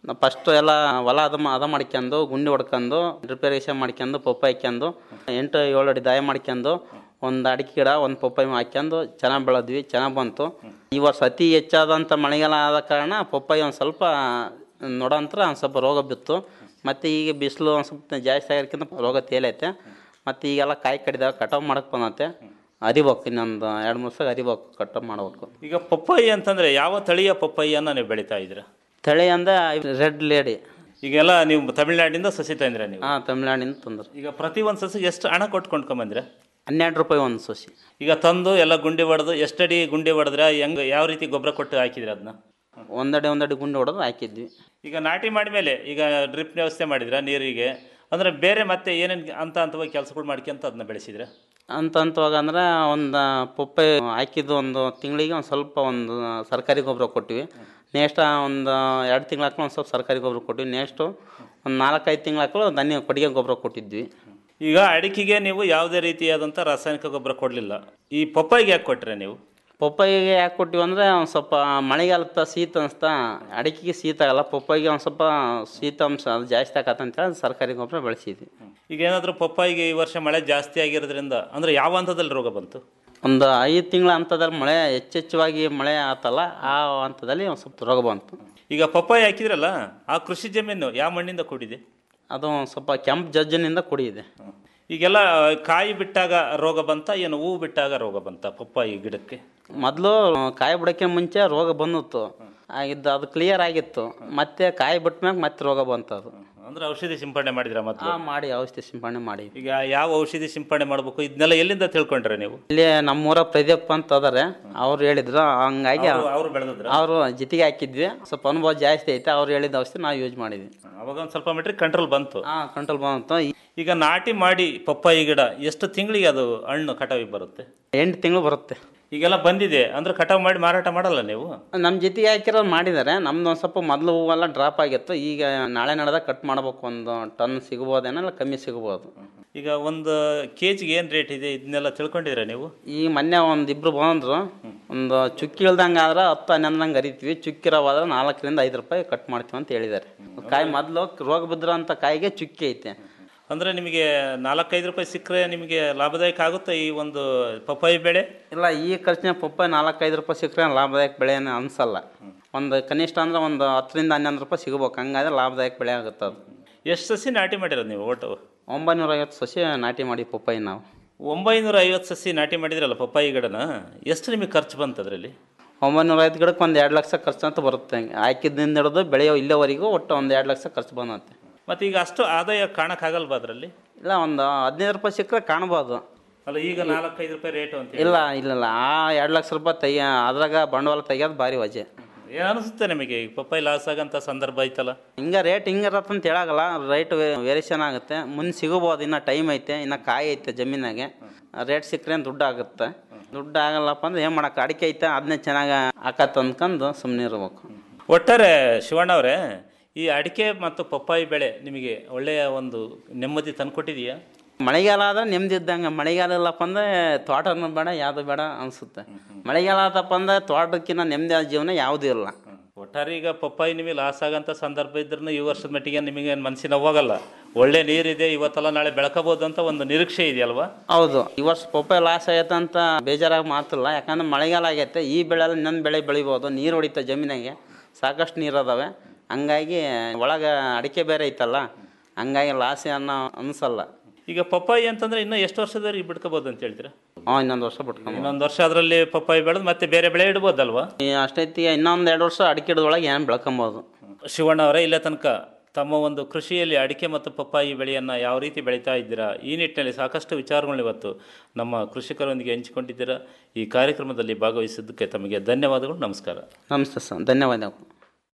ಫಸ್ಟ್ ಎಲ್ಲ ಹೊಲ ಅದ ಮಾ- ಅದ ಮಾಡ್ಕೊಂಡು ಗುಂಡಿ ಹೊಡ್ಕೊಂಡು ರಿಪೇರೇಷನ್ ಮಾಡ್ಕೊಂಡು ಪಪ್ಪಾಯ ಹಾಕ್ಯಂದು ಎಂಟು ಏಳು ಅಡಿ ದಾಯ ಮಾಡ್ಕೊಂಡು ಒಂದು ಅಡಿಕೆ ಗಿಡ ಒಂದು ಪಪ್ಪಾಯ ಹಾಕ್ಯಂದು ಚೆನ್ನಾಗಿ ಬೆಳೆದ್ವಿ ಚೆನ್ನಾಗಿ ಬಂತು ಈ ವರ್ಷ ಅತಿ ಹೆಚ್ಚಾದಂಥ ಮಳೆಗಾಲ ಆದ ಕಾರಣ ಪಪ್ಪಾಯ ಒಂದು ಸ್ವಲ್ಪ ನೋಡೋಂತ್ರ ಒಂದು ಸ್ವಲ್ಪ ರೋಗ ಬಿತ್ತು ಮತ್ತು ಈಗ ಬಿಸಿಲು ಒಂದು ಸ್ವಲ್ಪ ಜಾಸ್ತಿ ಆಗಿರ್ಕಿಂತ ರೋಗ ತೇಲೈತೆ ಮತ್ತು ಈಗೆಲ್ಲ ಕಾಯಿ ಕಡಿದಾಗ ಕಟಾವು ಮಾಡಕ್ಕೆ ಬಂದೈತೆ ಅರಿಬೇಕು ಇನ್ನೊಂದು ಎರಡು ಮೂರು ಸಲ ಅರಿಬೇಕು ಕಟಾವು ಮಾಡ್ಬೇಕು ಈಗ ಪಪ್ಪಾಯಿ ಅಂತಂದ್ರೆ ಯಾವ ತಳಿಯ ಪಪ್ಪಾಯಿಯನ್ನ ನೀವು ಬೆಳೀತಾ ಇದ್ದೀರಾ ತಳಿ ಅಂದ್ರೆ ರೆಡ್ ಲೇಡಿ ಈಗೆಲ್ಲ ನೀವು ತಮಿಳ್ನಾಡಿಂದ ಸಸಿ ತಂದ್ರೆ ನೀವು ಹಾಂ ತಮಿಳ್ನಾಡಿಂದ ತಂದ್ರೆ ಈಗ ಪ್ರತಿ ಒಂದು ಸಸಿಗೆ ಎಷ್ಟು ಹಣ ಕೊಟ್ಟು ಕೊಂಡ್ಕೊಂಬಂದ್ರೆ ಹನ್ನೆರಡು ರೂಪಾಯಿ ಒಂದು ಸಸಿ ಈಗ ತಂದು ಎಲ್ಲ ಗುಂಡಿ ಹೊಡೆದು ಎಷ್ಟಡಿ ಗುಂಡಿ ಹೊಡೆದ್ರೆ ಹೆಂಗ್ ಯಾವ ರೀತಿ ಗೊಬ್ಬರ ಕೊಟ್ಟು ಹಾಕಿದ್ರಿ ಅದನ್ನ ಒಂದಡಿ ಒಂದಡಿ ಗುಂಡಿ ಹೊಡೆದು ಹಾಕಿದ್ವಿ ಈಗ ನಾಟಿ ಮಾಡಿದ್ಮೇಲೆ ಈಗ ಡ್ರಿಪ್ ವ್ಯವಸ್ಥೆ ಮಾಡಿದ್ರ ನೀರಿಗೆ ಅಂದ್ರೆ ಬೇರೆ ಮತ್ತೆ ಏನೇನು ಅಂತ ಹಂತವಾಗಿ ಕೆಲಸಗಳು ಮಾಡ್ಕೊಂತ ಅದನ್ನ ಬೆಳೆಸಿದ್ರೆ ಅಂತ ಅಂತವಾಗ ಅಂದ್ರೆ ಒಂದು ಪಪ್ಪೆ ಹಾಕಿದ್ದು ಒಂದು ತಿಂಗಳಿಗೆ ಒಂದು ಸ್ವಲ್ಪ ಒಂದು ಸರ್ಕಾರಿ ಗೊಬ್ಬರ ಕೊಟ್ಟಿವಿ ನೆಕ್ಸ್ಟ್ ಒಂದು ಎರಡು ತಿಂಗಳು ಹಾಕಲು ಒಂದು ಸ್ವಲ್ಪ ಸರ್ಕಾರಿ ಗೊಬ್ಬರ ಕೊಟ್ಟಿವಿ ನೆಕ್ಸ್ಟು ಒಂದು ನಾಲ್ಕೈದು ತಿಂಗಳು ಹಾಕಲು ಧನ್ಯ ಕೊಟ್ಟಿಗೆ ಗೊಬ್ಬರ ಕೊಟ್ಟಿದ್ವಿ ಈಗ ಅಡಿಕೆಗೆ ನೀವು ಯಾವುದೇ ರೀತಿಯಾದಂಥ ರಾಸಾಯನಿಕ ಗೊಬ್ಬರ ಕೊಡಲಿಲ್ಲ ಈ ಪಪ್ಪಾಯಿಗೆ ಯಾಕೆ ಕೊಟ್ರೆ ನೀವು ಪಪ್ಪಾಯಿಗೆ ಯಾಕೆ ಕೊಟ್ಟಿವಿ ಅಂದರೆ ಒಂದು ಸ್ವಲ್ಪ ಮಳೆಗಾಲದ ಶೀತ ಅನಿಸ್ತಾ ಅಡಿಕೆಗೆ ಶೀತ ಆಗಲ್ಲ ಪಪ್ಪಾಯಿಗೆ ಒಂದು ಸ್ವಲ್ಪ ಶೀತಾಂಶ ಅದು ಜಾಸ್ತಿ ಆಗತ್ತಂತೇಳಿ ಸರ್ಕಾರಿ ಗೊಬ್ಬರ ಬೆಳೆಸಿದ್ವಿ ಈಗ ಏನಾದರೂ ಪಪ್ಪಾಯಿಗೆ ಈ ವರ್ಷ ಮಳೆ ಜಾಸ್ತಿ ಆಗಿರೋದ್ರಿಂದ ಅಂದ್ರೆ ಯಾವ ಹಂತದಲ್ಲಿ ರೋಗ ಬಂತು ಒಂದು ಐದು ತಿಂಗಳ ಹಂತದಲ್ಲಿ ಮಳೆ ಹೆಚ್ಚೆಚ್ಚವಾಗಿ ಮಳೆ ಆತಲ್ಲ ಆ ಹಂತದಲ್ಲಿ ಒಂದು ಸ್ವಲ್ಪ ರೋಗ ಬಂತು ಈಗ ಪಪ್ಪಾಯಿ ಹಾಕಿದ್ರಲ್ಲ ಆ ಕೃಷಿ ಜಮೀನು ಯಾವ ಮಣ್ಣಿಂದ ಕೂಡಿದೆ ಅದು ಒಂದು ಸ್ವಲ್ಪ ಕೆಂಪು ಜಜ್ಜಿನಿಂದ ಕುಡಿಯಿದೆ ಈಗೆಲ್ಲ ಕಾಯಿ ಬಿಟ್ಟಾಗ ರೋಗ ಬಂತ ಏನು ಹೂವು ಬಿಟ್ಟಾಗ ರೋಗ ಬಂತ ಪಪ್ಪಾಯಿ ಗಿಡಕ್ಕೆ ಮೊದಲು ಕಾಯಿ ಬಿಡೋಕ್ಕೆ ಮುಂಚೆ ರೋಗ ಬಂದಿತ್ತು ಆಗಿದ್ದು ಅದು ಕ್ಲಿಯರ್ ಆಗಿತ್ತು ಮತ್ತೆ ಕಾಯಿ ಬಿಟ್ಮ್ಯಾಗ ಮತ್ತೆ ರೋಗ ಬಂತು ಅದು ಅಂದ್ರೆ ಔಷಧಿ ಸಿಂಪಡಣೆ ಮಾಡಿದ್ರ ಮೊದಲು ಆ, ಮಾಡಿ ಔಷಧಿ ಸಿಂಪಡಣೆ ಮಾಡಿ ಈಗ ಯಾವ ಔಷಧಿ ಸಿಂಪಡಣೆ ಮಾಡ್ಬೇಕು ಇದನ್ನೆಲ್ಲ ಎಲ್ಲಿಂದ ತಿಳ್ಕೊಂಡ್ರೆ ನೀವು ಇಲ್ಲಿ ನಮ್ಮೂರ ಪ್ರದೀಪ್ ಅಂತ ಅದಾರೆ ಅವ್ರು ಹೇಳಿದ್ರು ಹಂಗಾಗಿ ಅವ್ರು- ಅವ್ರು ಬೆಳೆದಿದ್ರ ಅವರು ಜೊತೆಗೆ ಹಾಕಿದ್ವಿ ಸ್ವಲ್ಪ ಅನುಭವ ಜಾಸ್ತಿ ಐತೆ ಅವ್ರು ಹೇಳಿದ ಔಷಧಿ ನಾವು ಯೂಸ್ ಮಾಡಿದ್ವಿ ಅವಾಗ ಒಂದು ಸ್ವಲ್ಪ ಮೀಟ್ರಿಗೆ ಕಂಟ್ರೋಲ್ ಬಂತು ಹಾ ಕಂಟ್ರೋಲ್ ಬಂತು ಈಗ ನಾಟಿ ಮಾಡಿ ಪಪ್ಪಾಯಿ ಗಿಡ ಎಷ್ಟು ತಿಂಗಳಿಗೆ ಅದು ಹಣ್ಣು ಕಟಾವಿಗೆ ಬರುತ್ತೆ ಎಂಟು ತಿಂಗಳು ಬರುತ್ತೆ ಈಗೆಲ್ಲ ಬಂದಿದೆ ಅಂದ್ರೆ ಕಟಾವು ಮಾಡಿ ಮಾರಾಟ ಮಾಡಲ್ಲ ನೀವು ನಮ್ಮ ಜೊತೆಗೆ ಹಾಕಿರೋದು ಮಾಡಿದ್ದಾರೆ ನಮ್ದು ಒಂದು ಸ್ವಲ್ಪ ಮೊದಲು ಹೂವೆಲ್ಲ ಡ್ರಾಪ್ ಆಗಿತ್ತು ಈಗ ನಾಳೆ ನಡೆದಾಗ ಕಟ್ ಮಾಡ್ಬೇಕು ಒಂದು ಟನ್ ಸಿಗ್ಬೋದೇನೋ ಇಲ್ಲ ಕಮ್ಮಿ ಸಿಗ್ಬೋದು ಈಗ ಒಂದು ಕೆ ಜಿಗೆ ಏನು ರೇಟ್ ಇದೆ ಇದನ್ನೆಲ್ಲ ತಿಳ್ಕೊಂಡಿದ್ರೆ ನೀವು ಈ ಮೊನ್ನೆ ಒಂದು ಇಬ್ರು ಬಂದ್ರು ಒಂದು ಚುಕ್ಕಿ ಇಳ್ದಂಗೆ ಆದ್ರೆ ಹತ್ತು ಹನ್ನೊಂದಂಗೆ ಅರಿತೀವಿ ಚುಕ್ಕಿರೋವಾದ್ರೆ ನಾಲ್ಕರಿಂದ ಐದು ರೂಪಾಯಿ ಕಟ್ ಮಾಡ್ತೀವಿ ಅಂತ ಹೇಳಿದ್ದಾರೆ ಕಾಯಿ ಮೊದಲು ರೋಗ ಬಿದ್ದಿರೋಂಥ ಕಾಯಿಗೆ ಚುಕ್ಕಿ ಐತೆ ಅಂದ್ರೆ ನಿಮಗೆ ನಾಲ್ಕೈದು ರೂಪಾಯಿ ಸಿಕ್ಕರೆ ನಿಮಗೆ ಲಾಭದಾಯಕ ಆಗುತ್ತೆ ಈ ಒಂದು ಪಪ್ಪಾಯಿ ಬೆಳೆ ಇಲ್ಲ ಈ ಖರ್ಚಿನ ಪಪ್ಪಾಯಿ ನಾಲ್ಕೈದು ರೂಪಾಯಿ ಸಿಕ್ಕರೆ ಲಾಭದಾಯಕ ಬೆಳೆ ಏನು ಅನ್ಸಲ್ಲ ಒಂದು ಕನಿಷ್ಠ ಅಂದ್ರೆ ಒಂದು ಹತ್ತರಿಂದ ಹನ್ನೊಂದು ರೂಪಾಯಿ ಸಿಗ್ಬೇಕು ಹಂಗಾದ್ರೆ ಲಾಭದಾಯಕ ಬೆಳೆ ಆಗುತ್ತೆ ಅದು ಎಷ್ಟು ಸಸಿ ನಾಟಿ ಮಾಡಿರೋದು ನೀವು ಒಟ್ಟು ಒಂಬೈನೂರ ಐವತ್ತು ಸಸಿ ನಾಟಿ ಮಾಡಿ ಪಪ್ಪಾಯಿ ನಾವು ಒಂಬೈನೂರ ಐವತ್ತು ಸಸಿ ನಾಟಿ ಮಾಡಿದ್ರಲ್ಲ ಪಪ್ಪಾಯಿ ಗಿಡನ ಎಷ್ಟು ನಿಮಗೆ ಖರ್ಚು ಬಂತು ಅದರಲ್ಲಿ ಒಂಬೈನೂರ ಐವತ್ತು ಗಿಡಕ್ಕೆ ಒಂದು ಎರಡು ಲಕ್ಷ ಖರ್ಚು ಅಂತ ಬರುತ್ತೆ ಹಾಕಿದ್ದಿಂದ ಹಿಡಿದು ಬೆಳೆಯೋ ಇಲ್ಲಿವರೆಗೂ ಒಟ್ಟು ಒಂದು ಎರಡು ಲಕ್ಷ ಖರ್ಚು ಬಂದತ್ತೆ ಮತ್ತೆ ಈಗ ಅಷ್ಟು ಆದಾಯ ಕಾಣಕ್ಕಾಗಲ್ವಾ ಅದರಲ್ಲಿ ಇಲ್ಲ ಒಂದು ಹದಿನೈದು ರೂಪಾಯಿ ಸಿಕ್ಕರೆ ಕಾಣ್ಬೋದು ಅಲ್ಲ ಈಗ ನಾಲ್ಕೈದು ರೂಪಾಯಿ ರೇಟು ಅಂತ ಇಲ್ಲ ಇಲ್ಲ ಇಲ್ಲ ಆ ಎರಡು ಲಕ್ಷ ರೂಪಾಯಿ ತೆಗಿಯ ಅದ್ರಾಗ ಬಂಡವಾಳ ತೆಗಿಯೋದು ಭಾರಿ ವಜೆ ಏನು ಅನಿಸುತ್ತೆ ನಿಮಗೆ ಈಗ ಪಪ್ಪಾಯಿ ಲಾಸ್ ಆಗಂತ ಸಂದರ್ಭ ಐತಲ್ಲ ಹಿಂಗೆ ರೇಟ್ ಹಿಂಗೆ ಇರತ್ತೆ ಅಂತ ಹೇಳಾಗಲ್ಲ ರೇಟ್ ವೇರಿಯೇಷನ್ ಆಗುತ್ತೆ ಮುಂದೆ ಸಿಗಬೋದು ಇನ್ನು ಟೈಮ್ ಐತೆ ಇನ್ನು ಕಾಯಿ ಐತೆ ಜಮೀನಾಗೆ ರೇಟ್ ಸಿಕ್ಕರೆ ದುಡ್ಡು ಆಗುತ್ತೆ ದುಡ್ಡು ಆಗಲ್ಲಪ್ಪ ಅಂದ್ರೆ ಏನು ಮಾಡಕ್ಕೆ ಅಡಿಕೆ ಐತೆ ಅದನ್ನೇ ಚೆನ್ನಾಗಿ ಹಾಕತ್ತೆ ಅಂದ್ಕೊಂಡು ಸುಮ್ಮನೆ ಇರ್ಬೇಕು ಒಟ್ಟಾರೆ ಶಿವಣ್ಣ ಅವರೇ ಈ ಅಡಿಕೆ ಮತ್ತು ಪಪ್ಪಾಯಿ ಬೆಳೆ ನಿಮಗೆ ಒಳ್ಳೆಯ ಒಂದು ನೆಮ್ಮದಿ ತಂದ್ಕೊಟ್ಟಿದೆಯಾ ಮಳೆಗಾಲ ಆದ್ರೆ ನೆಮ್ಮದಿ ಇದ್ದಂಗೆ ಮಳೆಗಾಲ ಇಲ್ಲಪ್ಪ ಅಂದ್ರೆ ತೋಟನೂ ಬೇಡ ಯಾವುದು ಬೇಡ ಅನಿಸುತ್ತೆ ಮಳೆಗಾಲ ಆತಪ್ಪ ಅಂದ್ರೆ ತೋಟಕ್ಕಿಂತ ನೆಮ್ಮದಿಯಾದ ಜೀವನ ಯಾವುದೂ ಇಲ್ಲ ಒಟ್ಟಾರೆ ಈಗ ಪಪ್ಪಾಯಿ ನಿಮಗೆ ಲಾಸ್ ಆಗಂತ ಸಂದರ್ಭ ಇದ್ರೂ ಈ ವರ್ಷದ ಮಟ್ಟಿಗೆ ನಿಮಗೆ ಮನಸ್ಸಿನ ಹೋಗಲ್ಲ ಒಳ್ಳೆ ನೀರಿದೆ ಇವತ್ತೆಲ್ಲ ನಾಳೆ ಬೆಳ್ಕೋಬಹುದು ಅಂತ ಒಂದು ನಿರೀಕ್ಷೆ ಇದೆಯಲ್ವಾ ಹೌದು ಈ ವರ್ಷ ಪಪ್ಪಾಯ ಲಾಸ್ ಆಗೈತೆ ಅಂತ ಬೇಜಾರಾಗಿ ಮಾತಿಲ್ಲ ಯಾಕಂದ್ರೆ ಮಳೆಗಾಲ ಆಗೈತೆ ಈ ಬೆಳೆ ಇನ್ನೊಂದು ಬೆಳೆ ಬೆಳಿಬೋದು ನೀರು ಹೊಡಿತ ಜಮೀನಿಗೆ ಸಾಕಷ್ಟು ನೀರು ಅದಾವೆ ಹಂಗಾಗಿ ಒಳಗೆ ಅಡಿಕೆ ಬೇರೆ ಐತಲ್ಲ ಹಂಗಾಗಿ ಲಾಸ್ ಅನ್ನೋ ಅನಿಸಲ್ಲ ಈಗ ಪಪ್ಪಾಯಿ ಅಂತಂದ್ರೆ ಇನ್ನೂ ಎಷ್ಟು ವರ್ಷದವರೆಗೆ ಬಿಡ್ಕೋಬಹುದು ಅಂತ ಹೇಳ್ತೀರಾ ಹಾಂ ಇನ್ನೊಂದು ವರ್ಷ ಬಿಟ್ಕೊಂಡು ಇನ್ನೊಂದು ವರ್ಷ ಅದರಲ್ಲಿ ಪಪ್ಪಾಯಿ ಬೆಳೆದು ಮತ್ತೆ ಬೇರೆ ಬೆಳೆ ಇಡ್ಬೋದಲ್ವಾ ಅಷ್ಟೈತಿ ಇನ್ನೊಂದು ಎರಡು ವರ್ಷ ಅಡಿಕೆ ಹಿಡಿದೊಳಗೆ ಏನು ಬೆಳ್ಕೊಬೋದು ಶಿವಣ್ಣ ಅವರೇ ಇಲ್ಲೇ ತನಕ ತಮ್ಮ ಒಂದು ಕೃಷಿಯಲ್ಲಿ ಅಡಿಕೆ ಮತ್ತು ಪಪ್ಪಾಯಿ ಬೆಳೆಯನ್ನು ಯಾವ ರೀತಿ ಬೆಳೀತಾ ಇದ್ದೀರಾ ಈ ನಿಟ್ಟಿನಲ್ಲಿ ಸಾಕಷ್ಟು ವಿಚಾರಗಳನ್ನ ಇವತ್ತು ನಮ್ಮ ಕೃಷಿಕರೊಂದಿಗೆ ಹಂಚಿಕೊಂಡಿದ್ದೀರಾ ಈ ಕಾರ್ಯಕ್ರಮದಲ್ಲಿ ಭಾಗವಹಿಸಿದ್ದಕ್ಕೆ ತಮಗೆ ಧನ್ಯವಾದಗಳು ನಮಸ್ಕಾರ ನಮಸ್ತೆ ಸರ್ ಧನ್ಯವಾದಗಳು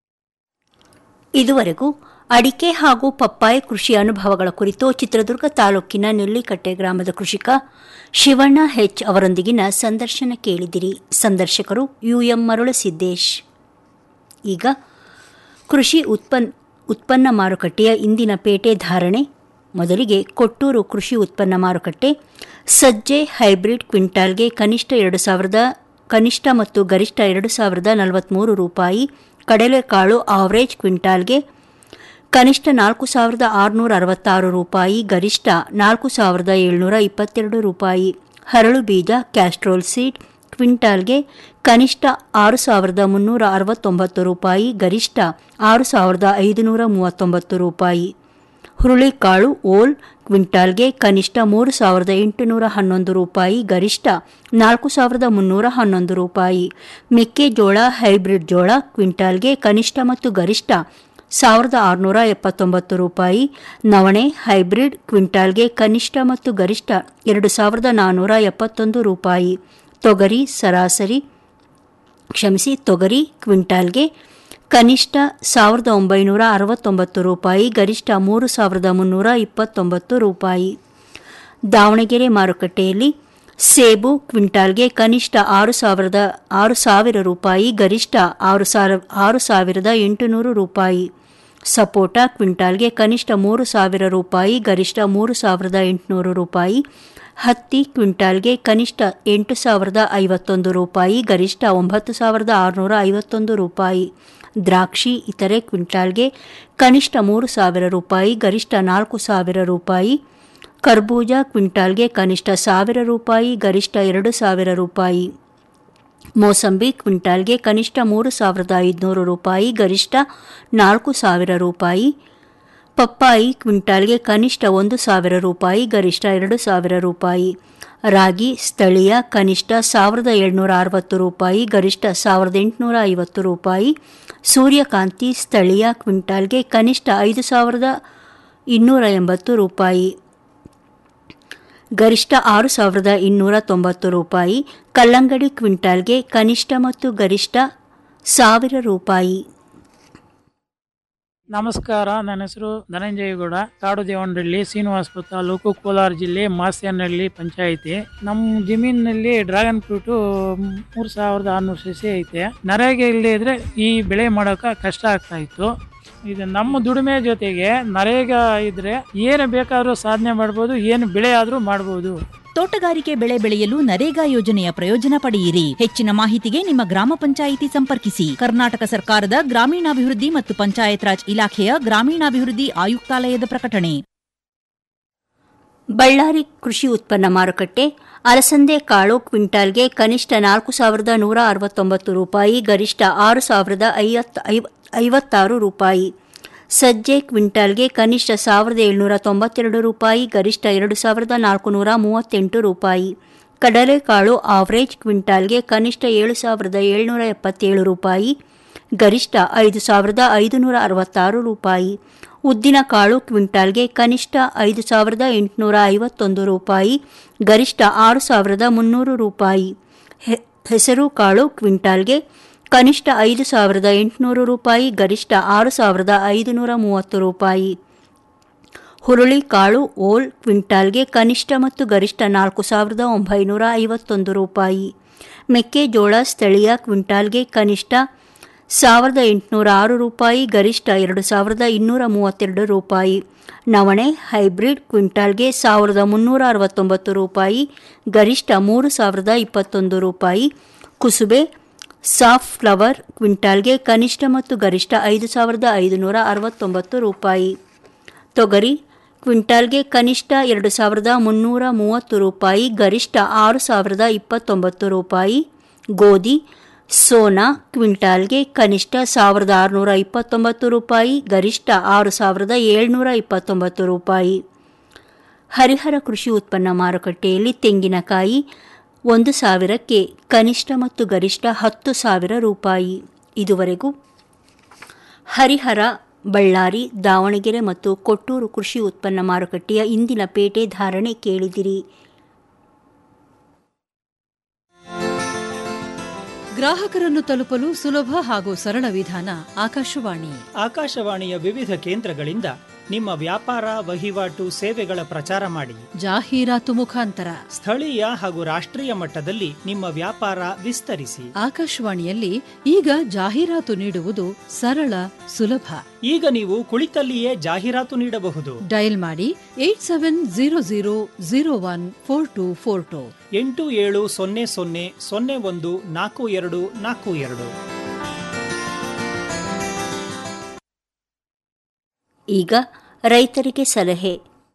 ಇದುವರೆಗೂ ಅಡಿಕೆ ಹಾಗೂ ಪಪ್ಪಾಯ ಕೃಷಿ ಅನುಭವಗಳ ಕುರಿತು ಚಿತ್ರದುರ್ಗ ತಾಲೂಕಿನ ನೆಲ್ಲಿಕಟ್ಟೆ ಗ್ರಾಮದ ಕೃಷಿಕ ಶಿವಣ್ಣ ಹೆಚ್ ಅವರೊಂದಿಗಿನ ಸಂದರ್ಶನ ಕೇಳಿದಿರಿ ಸಂದರ್ಶಕರು ಯುಎಂ ಮರುಳಸಿದ್ದೇಶ್ ಈಗ ಕೃಷಿ ಉತ್ಪನ್ ಉತ್ಪನ್ನ ಮಾರುಕಟ್ಟೆಯ ಇಂದಿನ ಪೇಟೆ ಧಾರಣೆ ಮೊದಲಿಗೆ ಕೊಟ್ಟೂರು ಕೃಷಿ ಉತ್ಪನ್ನ ಮಾರುಕಟ್ಟೆ ಸಜ್ಜೆ ಹೈಬ್ರಿಡ್ ಕ್ವಿಂಟಾಲ್ಗೆ ಕನಿಷ್ಠ ಎರಡು ಸಾವಿರದ ಕನಿಷ್ಠ ಮತ್ತು ಗರಿಷ್ಠ ಎರಡು ಸಾವಿರದ ನಲವತ್ತ್ಮೂರು ರೂಪಾಯಿ ಕಡಲೆಕಾಳು ಆವರೇಜ್ ಕ್ವಿಂಟಾಲ್ಗೆ ಕನಿಷ್ಠ ನಾಲ್ಕು ಸಾವಿರದ ಆರುನೂರ ಅರವತ್ತಾರು ರೂಪಾಯಿ ಗರಿಷ್ಠ ನಾಲ್ಕು ಸಾವಿರದ ಏಳ್ನೂರ ಇಪ್ಪತ್ತೆರಡು ರೂಪಾಯಿ ಹರಳು ಬೀಜ ಕ್ಯಾಸ್ಟ್ರೋಲ್ ಸೀಡ್ ಕ್ವಿಂಟಾಲ್ಗೆ ಕನಿಷ್ಠ ಆರು ಸಾವಿರದ ಮುನ್ನೂರ ಅರವತ್ತೊಂಬತ್ತು ರೂಪಾಯಿ ಗರಿಷ್ಠ ಆರು ಸಾವಿರದ ಐದುನೂರ ಮೂವತ್ತೊಂಬತ್ತು ರೂಪಾಯಿ ಹುರುಳಿಕಾಳು ಓಲ್ ಕ್ವಿಂಟಾಲ್ಗೆ ಕನಿಷ್ಠ ಮೂರು ಸಾವಿರದ ಎಂಟುನೂರ ಹನ್ನೊಂದು ರೂಪಾಯಿ ಗರಿಷ್ಠ ನಾಲ್ಕು ಸಾವಿರದ ಮುನ್ನೂರ ಹನ್ನೊಂದು ರೂಪಾಯಿ ಮೆಕ್ಕೆಜೋಳ ಹೈಬ್ರಿಡ್ ಜೋಳ ಕ್ವಿಂಟಾಲ್ಗೆ ಕನಿಷ್ಠ ಮತ್ತು ಗರಿಷ್ಠ ಸಾವಿರದ ಆರುನೂರ ಎಪ್ಪತ್ತೊಂಬತ್ತು ರೂಪಾಯಿ ನವಣೆ ಹೈಬ್ರಿಡ್ ಕ್ವಿಂಟಾಲ್ಗೆ ಕನಿಷ್ಠ ಮತ್ತು ಗರಿಷ್ಠ ಎರಡು ಸಾವಿರದ ನಾನ್ನೂರ ಎಪ್ಪತ್ತೊಂದು ರೂಪಾಯಿ ತೊಗರಿ ಸರಾಸರಿ ಕ್ಷಮಿಸಿ ತೊಗರಿ ಕ್ವಿಂಟಾಲ್ಗೆ ಕನಿಷ್ಠ ಸಾವಿರದ ಒಂಬೈನೂರ ಅರವತ್ತೊಂಬತ್ತು ರೂಪಾಯಿ ಗರಿಷ್ಠ ಮೂರು ಸಾವಿರದ ಮುನ್ನೂರ ಇಪ್ಪತ್ತೊಂಬತ್ತು ರೂಪಾಯಿ ದಾವಣಗೆರೆ ಮಾರುಕಟ್ಟೆಯಲ್ಲಿ ಸೇಬು ಕ್ವಿಂಟಾಲ್ಗೆ ಕನಿಷ್ಠ ಆರು ಸಾವಿರದ ಆರು ಸಾವಿರ ರೂಪಾಯಿ ಗರಿಷ್ಠ ಆರು ಸಾವಿರ ಆರು ಸಾವಿರದ ಎಂಟುನೂರು ರೂಪಾಯಿ ಸಪೋಟ ಕ್ವಿಂಟಾಲ್ಗೆ ಕನಿಷ್ಠ ಮೂರು ಸಾವಿರ ರೂಪಾಯಿ ಗರಿಷ್ಠ ಮೂರು ಸಾವಿರದ ಎಂಟುನೂರು ರೂಪಾಯಿ ಹತ್ತಿ ಕ್ವಿಂಟಾಲ್ಗೆ ಕನಿಷ್ಠ ಎಂಟು ಸಾವಿರದ ಐವತ್ತೊಂದು ರೂಪಾಯಿ ಗರಿಷ್ಠ ಒಂಬತ್ತು ಸಾವಿರದ ಆರುನೂರ ಐವತ್ತೊಂದು ರೂಪಾಯಿ ದ್ರಾಕ್ಷಿ ಇತರೆ ಕ್ವಿಂಟಾಲ್ಗೆ ಕನಿಷ್ಠ ಮೂರು ಸಾವಿರ ರೂಪಾಯಿ ಗರಿಷ್ಠ ನಾಲ್ಕು ಸಾವಿರ ರೂಪಾಯಿ ಕರ್ಬೂಜ ಕ್ವಿಂಟಾಲ್ಗೆ ಕನಿಷ್ಠ ಸಾವಿರ ರೂಪಾಯಿ ಗರಿಷ್ಠ ಎರಡು ಸಾವಿರ ರೂಪಾಯಿ ಮೋಸಂಬಿ ಕ್ವಿಂಟಾಲ್ಗೆ ಕನಿಷ್ಠ ಮೂರು ಸಾವಿರದ ಐದುನೂರು ರೂಪಾಯಿ ಗರಿಷ್ಠ ನಾಲ್ಕು ಸಾವಿರ ರೂಪಾಯಿ ಪಪ್ಪಾಯಿ ಕ್ವಿಂಟಾಲ್ಗೆ ಕನಿಷ್ಠ ಒಂದು ಸಾವಿರ ರೂಪಾಯಿ ಗರಿಷ್ಠ ಎರಡು ಸಾವಿರ ರೂಪಾಯಿ ರಾಗಿ ಸ್ಥಳೀಯ ಕನಿಷ್ಠ ಸಾವಿರದ ಏಳ್ನೂರ ಅರವತ್ತು ರೂಪಾಯಿ ಗರಿಷ್ಠ ಸಾವಿರದ ಎಂಟುನೂರ ಐವತ್ತು ರೂಪಾಯಿ ಸೂರ್ಯಕಾಂತಿ ಸ್ಥಳೀಯ ಕ್ವಿಂಟಾಲ್ಗೆ ಕನಿಷ್ಠ ಐದು ಸಾವಿರದ ಇನ್ನೂರ ಎಂಬತ್ತು ರೂಪಾಯಿ ಗರಿಷ್ಠ ಆರು ಸಾವಿರದ ಇನ್ನೂರ ತೊಂಬತ್ತು ರೂಪಾಯಿ ಕಲ್ಲಂಗಡಿ ಕ್ವಿಂಟಾಲ್ಗೆ ಕನಿಷ್ಠ ಮತ್ತು ಗರಿಷ್ಠ ಸಾವಿರ ರೂಪಾಯಿ ನಮಸ್ಕಾರ ನನ್ನ ಹೆಸರು ಧನಂಜಯಗೌಡ ಕಾಡು ದೇವನಹಳ್ಳಿ ಶ್ರೀನಿವಾಸಪುರ ತಾಲೂಕು ಕೋಲಾರ ಜಿಲ್ಲೆ ಮಾಸ್ಯನಹಳ್ಳಿ ಪಂಚಾಯಿತಿ ನಮ್ಮ ಜಮೀನಿನಲ್ಲಿ ಡ್ರ್ಯಾಗನ್ ಫ್ರೂಟು ಮೂರು ಸಾವಿರದ ಆರುನೂರು ಸಸಿ ಐತೆ ನರೇಗೆ ಇಲ್ಲದೆ ಇದ್ರೆ ಈ ಬೆಳೆ ಮಾಡೋಕೆ ಕಷ್ಟ ಆಗ್ತಾ ಇತ್ತು ಇದು ನಮ್ಮ ದುಡಿಮೆ ಜೊತೆಗೆ ನರೇಗಾ ಇದ್ರೆ ಏನು ಬೇಕಾದರೂ ಸಾಧನೆ ಮಾಡ್ಬೋದು ಏನು ಬೆಳೆ ಆದರೂ ಮಾಡ್ಬೋದು ತೋಟಗಾರಿಕೆ ಬೆಳೆ ಬೆಳೆಯಲು ನರೇಗಾ ಯೋಜನೆಯ ಪ್ರಯೋಜನ ಪಡೆಯಿರಿ ಹೆಚ್ಚಿನ ಮಾಹಿತಿಗೆ ನಿಮ್ಮ ಗ್ರಾಮ ಪಂಚಾಯಿತಿ ಸಂಪರ್ಕಿಸಿ ಕರ್ನಾಟಕ ಸರ್ಕಾರದ ಗ್ರಾಮೀಣಾಭಿವೃದ್ಧಿ ಮತ್ತು ಪಂಚಾಯತ್ ರಾಜ್ ಇಲಾಖೆಯ ಗ್ರಾಮೀಣಾಭಿವೃದ್ಧಿ ಆಯುಕ್ತಾಲಯದ ಪ್ರಕಟಣೆ ಬಳ್ಳಾರಿ ಕೃಷಿ ಉತ್ಪನ್ನ ಮಾರುಕಟ್ಟೆ ಅಲಸಂದೆ ಕಾಳು ಕ್ವಿಂಟಾಲ್ಗೆ ಕನಿಷ್ಠ ನಾಲ್ಕು ಸಾವಿರದ ನೂರ ಅರವತ್ತೊಂಬತ್ತು ರೂಪಾಯಿ ಗರಿಷ್ಠ ಆರು ಸಾವಿರದ ಐವತ್ ಐವತ್ತಾರು ರೂಪಾಯಿ ಸಜ್ಜೆ ಕ್ವಿಂಟಾಲ್ಗೆ ಕನಿಷ್ಠ ಸಾವಿರದ ಏಳ್ನೂರ ತೊಂಬತ್ತೆರಡು ರೂಪಾಯಿ ಗರಿಷ್ಠ ಎರಡು ಸಾವಿರದ ನಾಲ್ಕುನೂರ ಮೂವತ್ತೆಂಟು ರೂಪಾಯಿ ಕಡಲೆಕಾಳು ಆವರೇಜ್ ಕ್ವಿಂಟಾಲ್ಗೆ ಕನಿಷ್ಠ ಏಳು ಸಾವಿರದ ಏಳ್ನೂರ ಎಪ್ಪತ್ತೇಳು ರೂಪಾಯಿ ಗರಿಷ್ಠ ಐದು ಸಾವಿರದ ಐದುನೂರ ಅರವತ್ತಾರು ರೂಪಾಯಿ ಉದ್ದಿನಕಾಳು ಕ್ವಿಂಟಾಲ್ಗೆ ಕನಿಷ್ಠ ಐದು ಸಾವಿರದ ಎಂಟುನೂರ ಐವತ್ತೊಂದು ರೂಪಾಯಿ ಗರಿಷ್ಠ ಆರು ಸಾವಿರದ ಮುನ್ನೂರು ರೂಪಾಯಿ ಹೆಸರು ಕಾಳು ಕ್ವಿಂಟಾಲ್ಗೆ ಕನಿಷ್ಠ ಐದು ಸಾವಿರದ ಎಂಟುನೂರು ರೂಪಾಯಿ ಗರಿಷ್ಠ ಆರು ಸಾವಿರದ ಐದುನೂರ ಮೂವತ್ತು ರೂಪಾಯಿ ಹುರುಳಿ ಕಾಳು ಓಲ್ ಕ್ವಿಂಟಾಲ್ಗೆ ಕನಿಷ್ಠ ಮತ್ತು ಗರಿಷ್ಠ ನಾಲ್ಕು ಸಾವಿರದ ಒಂಬೈನೂರ ಐವತ್ತೊಂದು ರೂಪಾಯಿ ಮೆಕ್ಕೆಜೋಳ ಸ್ಥಳೀಯ ಕ್ವಿಂಟಾಲ್ಗೆ ಕನಿಷ್ಠ ಸಾವಿರದ ಎಂಟುನೂರ ಆರು ರೂಪಾಯಿ ಗರಿಷ್ಠ ಎರಡು ಸಾವಿರದ ಇನ್ನೂರ ಮೂವತ್ತೆರಡು ರೂಪಾಯಿ ನವಣೆ ಹೈಬ್ರಿಡ್ ಕ್ವಿಂಟಾಲ್ಗೆ ಸಾವಿರದ ಮುನ್ನೂರ ಅರವತ್ತೊಂಬತ್ತು ರೂಪಾಯಿ ಗರಿಷ್ಠ ಮೂರು ಸಾವಿರದ ಇಪ್ಪತ್ತೊಂದು ರೂಪಾಯಿ ಕುಸುಬೆ ಸಾಫ್ಟ್ ಫ್ಲವರ್ ಕ್ವಿಂಟಾಲ್ಗೆ ಕನಿಷ್ಠ ಮತ್ತು ಗರಿಷ್ಠ ಐದು ಸಾವಿರದ ಐದುನೂರ ಅರವತ್ತೊಂಬತ್ತು ರೂಪಾಯಿ ತೊಗರಿ ಕ್ವಿಂಟಾಲ್ಗೆ ಕನಿಷ್ಠ ಎರಡು ಸಾವಿರದ ಮುನ್ನೂರ ಮೂವತ್ತು ರೂಪಾಯಿ ಗರಿಷ್ಠ ಆರು ಸಾವಿರದ ಇಪ್ಪತ್ತೊಂಬತ್ತು ರೂಪಾಯಿ ಗೋಧಿ ಸೋನಾ ಕ್ವಿಂಟಾಲ್ಗೆ ಕನಿಷ್ಠ ಸಾವಿರದ ಆರುನೂರ ಇಪ್ಪತ್ತೊಂಬತ್ತು ರೂಪಾಯಿ ಗರಿಷ್ಠ ಆರು ಸಾವಿರದ ಏಳ್ನೂರ ಇಪ್ಪತ್ತೊಂಬತ್ತು ರೂಪಾಯಿ ಹರಿಹರ ಕೃಷಿ ಉತ್ಪನ್ನ ಮಾರುಕಟ್ಟೆಯಲ್ಲಿ ತೆಂಗಿನಕಾಯಿ ಒಂದು ಸಾವಿರಕ್ಕೆ ಕನಿಷ್ಠ ಮತ್ತು ಗರಿಷ್ಠ ಹತ್ತು ಸಾವಿರ ರೂಪಾಯಿ ಇದುವರೆಗೂ ಹರಿಹರ ಬಳ್ಳಾರಿ ದಾವಣಗೆರೆ ಮತ್ತು ಕೊಟ್ಟೂರು ಕೃಷಿ ಉತ್ಪನ್ನ ಮಾರುಕಟ್ಟೆಯ ಇಂದಿನ ಪೇಟೆ ಧಾರಣೆ ಕೇಳಿದಿರಿ ಗ್ರಾಹಕರನ್ನು ತಲುಪಲು ಸುಲಭ ಹಾಗೂ ಸರಳ ವಿಧಾನ ಆಕಾಶವಾಣಿ ಆಕಾಶವಾಣಿಯ ವಿವಿಧ ಕೇಂದ್ರಗಳಿಂದ ನಿಮ್ಮ ವ್ಯಾಪಾರ ವಹಿವಾಟು ಸೇವೆಗಳ ಪ್ರಚಾರ ಮಾಡಿ ಜಾಹೀರಾತು ಮುಖಾಂತರ ಸ್ಥಳೀಯ ಹಾಗೂ ರಾಷ್ಟ್ರೀಯ ಮಟ್ಟದಲ್ಲಿ ನಿಮ್ಮ ವ್ಯಾಪಾರ ವಿಸ್ತರಿಸಿ ಆಕಾಶವಾಣಿಯಲ್ಲಿ ಈಗ ಜಾಹೀರಾತು ನೀಡುವುದು ಸರಳ ಸುಲಭ ಈಗ ನೀವು ಕುಳಿತಲ್ಲಿಯೇ ಜಾಹೀರಾತು ನೀಡಬಹುದು ಡಯಲ್ ಮಾಡಿ eight seven zero zero zero one four two four two ಎಂಟು ಏಳು ಸೊನ್ನೆ ಸೊನ್ನೆ ಸೊನ್ನೆ ಒಂದು ನಾಲ್ಕು ಎರಡು ನಾಲ್ಕು ಎರಡು ಈಗ ರೈತರಿಗೆ ಸಲಹೆ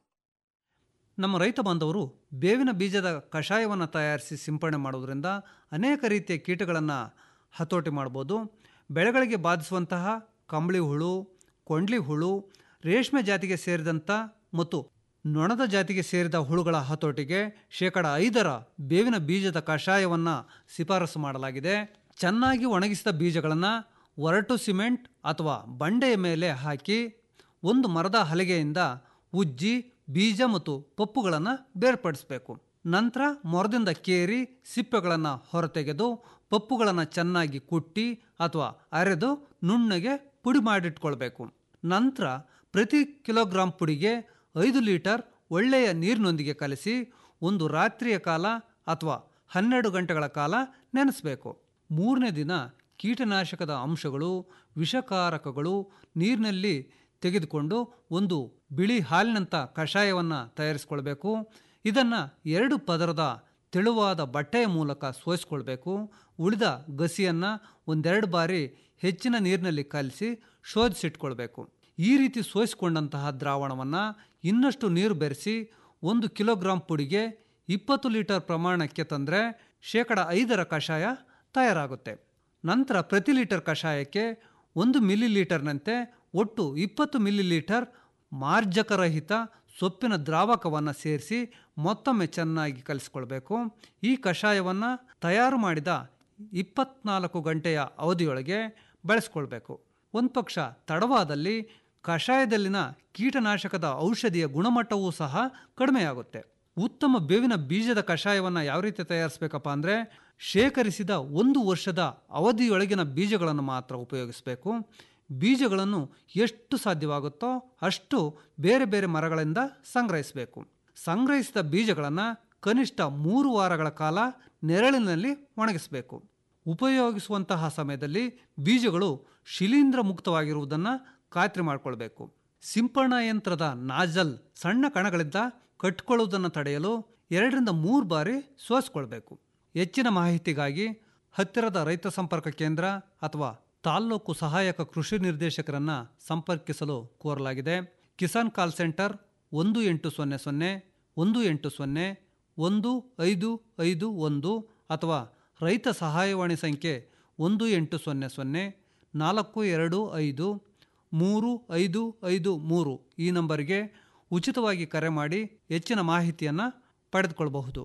ನಮ್ಮ ರೈತ ಬಾಂಧವರು ಬೇವಿನ ಬೀಜದ ಕಷಾಯವನ್ನು ತಯಾರಿಸಿ ಸಿಂಪಡಣೆ ಮಾಡುವುದರಿಂದ ಅನೇಕ ರೀತಿಯ ಕೀಟಗಳನ್ನು ಹತೋಟಿ ಮಾಡ್ಬೋದು ಬೆಳೆಗಳಿಗೆ ಬಾಧಿಸುವಂತಹ ಕಂಬಳಿ ಹುಳು ಕೊಂಡ್ಲಿ ಹುಳು ರೇಷ್ಮೆ ಜಾತಿಗೆ ಸೇರಿದಂಥ ಮತ್ತು ನೊಣದ ಜಾತಿಗೆ ಸೇರಿದ ಹುಳುಗಳ ಹತೋಟಿಗೆ ಶೇಕಡ ಐದರ ಬೇವಿನ ಬೀಜದ ಕಷಾಯವನ್ನು ಶಿಫಾರಸು ಮಾಡಲಾಗಿದೆ ಚೆನ್ನಾಗಿ ಒಣಗಿಸಿದ ಬೀಜಗಳನ್ನು ಒರಟು ಸಿಮೆಂಟ್ ಅಥವಾ ಬಂಡೆಯ ಮೇಲೆ ಹಾಕಿ ಒಂದು ಮರದ ಹಲಗೆಯಿಂದ ಉಜ್ಜಿ ಬೀಜ ಮತ್ತು ಪಪ್ಪುಗಳನ್ನು ಬೇರ್ಪಡಿಸಬೇಕು ನಂತರ ಮೊರದಿಂದ ಕೇರಿ ಸಿಪ್ಪೆಗಳನ್ನು ಹೊರತೆಗೆದು ಪಪ್ಪುಗಳನ್ನು ಚೆನ್ನಾಗಿ ಕುಟ್ಟಿ ಅಥವಾ ಅರೆದು ನುಣ್ಣಗೆ ಪುಡಿ ಮಾಡಿಟ್ಕೊಳ್ಬೇಕು ನಂತರ ಪ್ರತಿ ಕಿಲೋಗ್ರಾಂ ಪುಡಿಗೆ ಐದು ಲೀಟರ್ ಒಳ್ಳೆಯ ನೀರಿನೊಂದಿಗೆ ಕಲಸಿ ಒಂದು ರಾತ್ರಿಯ ಕಾಲ ಅಥವಾ ಹನ್ನೆರಡು ಗಂಟೆಗಳ ಕಾಲ ನೆನೆಸಬೇಕು ಮೂರನೇ ದಿನ ಕೀಟನಾಶಕದ ಅಂಶಗಳು ವಿಷಕಾರಕಗಳು ನೀರಿನಲ್ಲಿ ತೆಗೆದುಕೊಂಡು ಒಂದು ಬಿಳಿ ಹಾಲಿನಂಥ ಕಷಾಯವನ್ನು ತಯಾರಿಸ್ಕೊಳ್ಬೇಕು ಇದನ್ನು ಎರಡು ಪದರದ ತೆಳುವಾದ ಬಟ್ಟೆಯ ಮೂಲಕ ಸೋಸಿಕೊಳ್ಬೇಕು ಉಳಿದ ಗಸಿಯನ್ನು ಒಂದೆರಡು ಬಾರಿ ಹೆಚ್ಚಿನ ನೀರಿನಲ್ಲಿ ಕಲಸಿ ಶೋಧಿಸಿಟ್ಕೊಳ್ಬೇಕು ಈ ರೀತಿ ಸೋಸಿಕೊಂಡಂತಹ ದ್ರಾವಣವನ್ನು ಇನ್ನಷ್ಟು ನೀರು ಬೆರೆಸಿ ಒಂದು ಕಿಲೋಗ್ರಾಂ ಪುಡಿಗೆ ಇಪ್ಪತ್ತು ಲೀಟರ್ ಪ್ರಮಾಣಕ್ಕೆ ತಂದರೆ ಶೇಕಡ ಐದರ ಕಷಾಯ ತಯಾರಾಗುತ್ತೆ ನಂತರ ಪ್ರತಿ ಲೀಟರ್ ಕಷಾಯಕ್ಕೆ ಒಂದು ಮಿಲಿ ಲೀಟರ್ನಂತೆ ಒಟ್ಟು ಇಪ್ಪತ್ತು ಮಿಲಿ ಲೀಟರ್ ಮಾರ್ಜಕರಹಿತ ಸೊಪ್ಪಿನ ದ್ರಾವಕವನ್ನು ಸೇರಿಸಿ ಮತ್ತೊಮ್ಮೆ ಚೆನ್ನಾಗಿ ಕಲಿಸ್ಕೊಳ್ಬೇಕು ಈ ಕಷಾಯವನ್ನು ತಯಾರು ಮಾಡಿದ ಇಪ್ಪತ್ನಾಲ್ಕು ಗಂಟೆಯ ಅವಧಿಯೊಳಗೆ ಬಳಸ್ಕೊಳ್ಬೇಕು ಒಂದು ಪಕ್ಷ ತಡವಾದಲ್ಲಿ ಕಷಾಯದಲ್ಲಿನ ಕೀಟನಾಶಕದ ಔಷಧಿಯ ಗುಣಮಟ್ಟವೂ ಸಹ ಕಡಿಮೆಯಾಗುತ್ತೆ ಉತ್ತಮ ಬೇವಿನ ಬೀಜದ ಕಷಾಯವನ್ನು ಯಾವ ರೀತಿ ತಯಾರಿಸಬೇಕಪ್ಪ ಅಂದರೆ ಶೇಖರಿಸಿದ ಒಂದು ವರ್ಷದ ಅವಧಿಯೊಳಗಿನ ಬೀಜಗಳನ್ನು ಮಾತ್ರ ಉಪಯೋಗಿಸಬೇಕು ಬೀಜಗಳನ್ನು ಎಷ್ಟು ಸಾಧ್ಯವಾಗುತ್ತೋ ಅಷ್ಟು ಬೇರೆ ಬೇರೆ ಮರಗಳಿಂದ ಸಂಗ್ರಹಿಸಬೇಕು ಸಂಗ್ರಹಿಸಿದ ಬೀಜಗಳನ್ನು ಕನಿಷ್ಠ ಮೂರು ವಾರಗಳ ಕಾಲ ನೆರಳಿನಲ್ಲಿ ಒಣಗಿಸಬೇಕು ಉಪಯೋಗಿಸುವಂತಹ ಸಮಯದಲ್ಲಿ ಬೀಜಗಳು ಶಿಲೀಂಧ್ರ ಮುಕ್ತವಾಗಿರುವುದನ್ನು ಖಾತ್ರಿ ಮಾಡಿಕೊಳ್ಬೇಕು ಸಿಂಪರಣಾ ಯಂತ್ರದ ನಾಜಲ್ ಸಣ್ಣ ಕಣಗಳಿಂದ ಕಟ್ಕೊಳ್ಳುವುದನ್ನು ತಡೆಯಲು ಎರಡರಿಂದ ಮೂರು ಬಾರಿ ಸೋಸಿಕೊಳ್ಬೇಕು ಹೆಚ್ಚಿನ ಮಾಹಿತಿಗಾಗಿ ಹತ್ತಿರದ ರೈತ ಸಂಪರ್ಕ ಕೇಂದ್ರ ಅಥವಾ ತಾಲ್ಲೂಕು ಸಹಾಯಕ ಕೃಷಿ ನಿರ್ದೇಶಕರನ್ನು ಸಂಪರ್ಕಿಸಲು ಕೋರಲಾಗಿದೆ ಕಿಸಾನ್ ಕಾಲ್ ಸೆಂಟರ್ ಒಂದು ಎಂಟು ಸೊನ್ನೆ ಸೊನ್ನೆ ಒಂದು ಎಂಟು ಸೊನ್ನೆ ಒಂದು ಐದು ಐದು ಒಂದು ಅಥವಾ ರೈತ ಸಹಾಯವಾಣಿ ಸಂಖ್ಯೆ ಒಂದು ಎಂಟು ಸೊನ್ನೆ ಸೊನ್ನೆ ನಾಲ್ಕು ಎರಡು ಐದು ಮೂರು ಐದು ಐದು ಮೂರು ಈ ನಂಬರಿಗೆ ಉಚಿತವಾಗಿ ಕರೆ ಮಾಡಿ ಹೆಚ್ಚಿನ ಮಾಹಿತಿಯನ್ನು ಪಡೆದುಕೊಳ್ಳಬಹುದು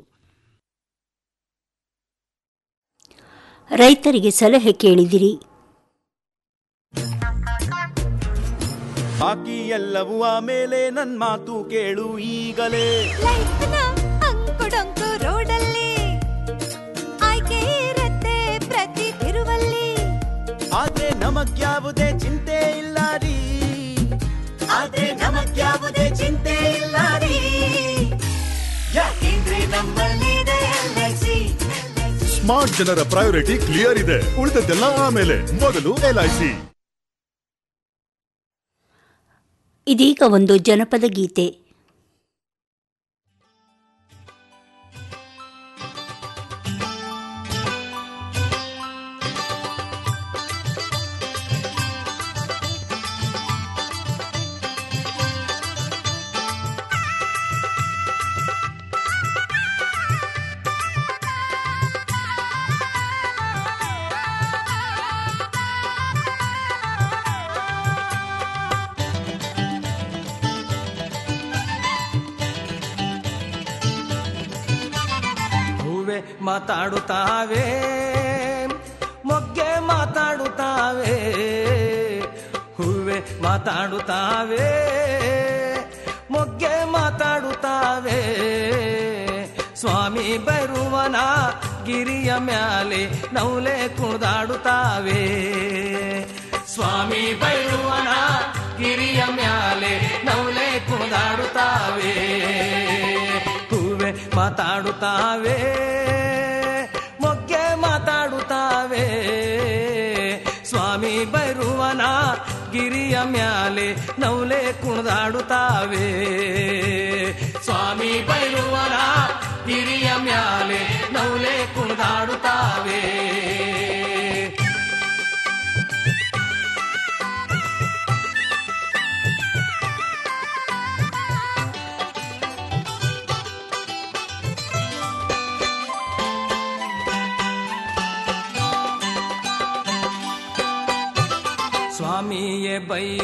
ರೈತರಿಗೆ ಸಲಹೆ ಕೇಳಿದಿರಿ ಬಾಕಿ ಎಲ್ಲವೂ ಆಮೇಲೆ ನನ್ ಮಾತು ಕೇಳು ಈಗಲೇ ಅಂಕುಡೊಂಕು ರೋಡಲ್ಲಿ ಆಯ್ಕೆ ಇರತ್ತೆ ಪ್ರತಿ ತಿರುವಲ್ಲಿ ಆದ್ರೆ ನಮಗ್ಯಾವುದೇ ಚಿಂತೆ ಇಲ್ಲ ರೀ ಆದ್ರೆ ನಮಗ್ಯಾವುದೇ ಚಿಂತೆ ಇಲ್ಲ ರೀ ಯಾಕೆಂದ್ರೆ ನಮ್ಮಲ್ಲಿದೆ LIC. ಸ್ಮಾರ್ಟ್ ಜನರ ಪ್ರಯಾರಿಟಿ ಕ್ಲಿಯರ್ ಇದೆ ಉಳಿದದ್ದೆಲ್ಲ ಆಮೇಲೆ ಮೊದಲು ಎಲ್ಐಸಿ ಇದೀಗ ಒಂದು ಜನಪದ ಗೀತೆ ಹೂವೆ ಮಾತಾಡುತ್ತಾವೆ ಮೊಗ್ಗೆ ಮಾತಾಡುತ್ತಾವೆ ಹೂವೆ ಮಾತಾಡುತ್ತಾವೆ ಮೊಗ್ಗೆ ಮಾತಾಡುತ್ತಾವೆ ಸ್ವಾಮಿ ಬರುವನ ಗಿರಿಯ ಮ್ಯಾಲೆ ನೌಲೆ ಕುಣಿದಾಡುತ್ತಾವೆ ಸ್ವಾಮಿ ಬೈರುವನ ಗಿರಿಯ ಮ್ಯಾಲೆ ನೌಲೆ ಕುಣಿದಾಡುತ್ತಾವೆ ಹೂವೆ ಮಾತಾಡುತ್ತಾವೆ ಮೊಗ್ಗೆ ಮಾತಾಡುತ್ತಾವೆ ಸ್ವಾಮಿ ಬೈರುವನ ಗಿರಿಯ ಮ್ಯಾಲೆ ನೌಲೆ ಕುಣಿದಾಡುತ್ತಾವೆ ಸ್ವಾಮಿ ಬೈರುವನ ಗಿರಿಯ ಮ್ಯಾಲೆ ನೌಲೆ ಕುಣಿದಾಡುತ್ತಾವೆ ಸ್ವಾಮಿಯೇ ಬೈ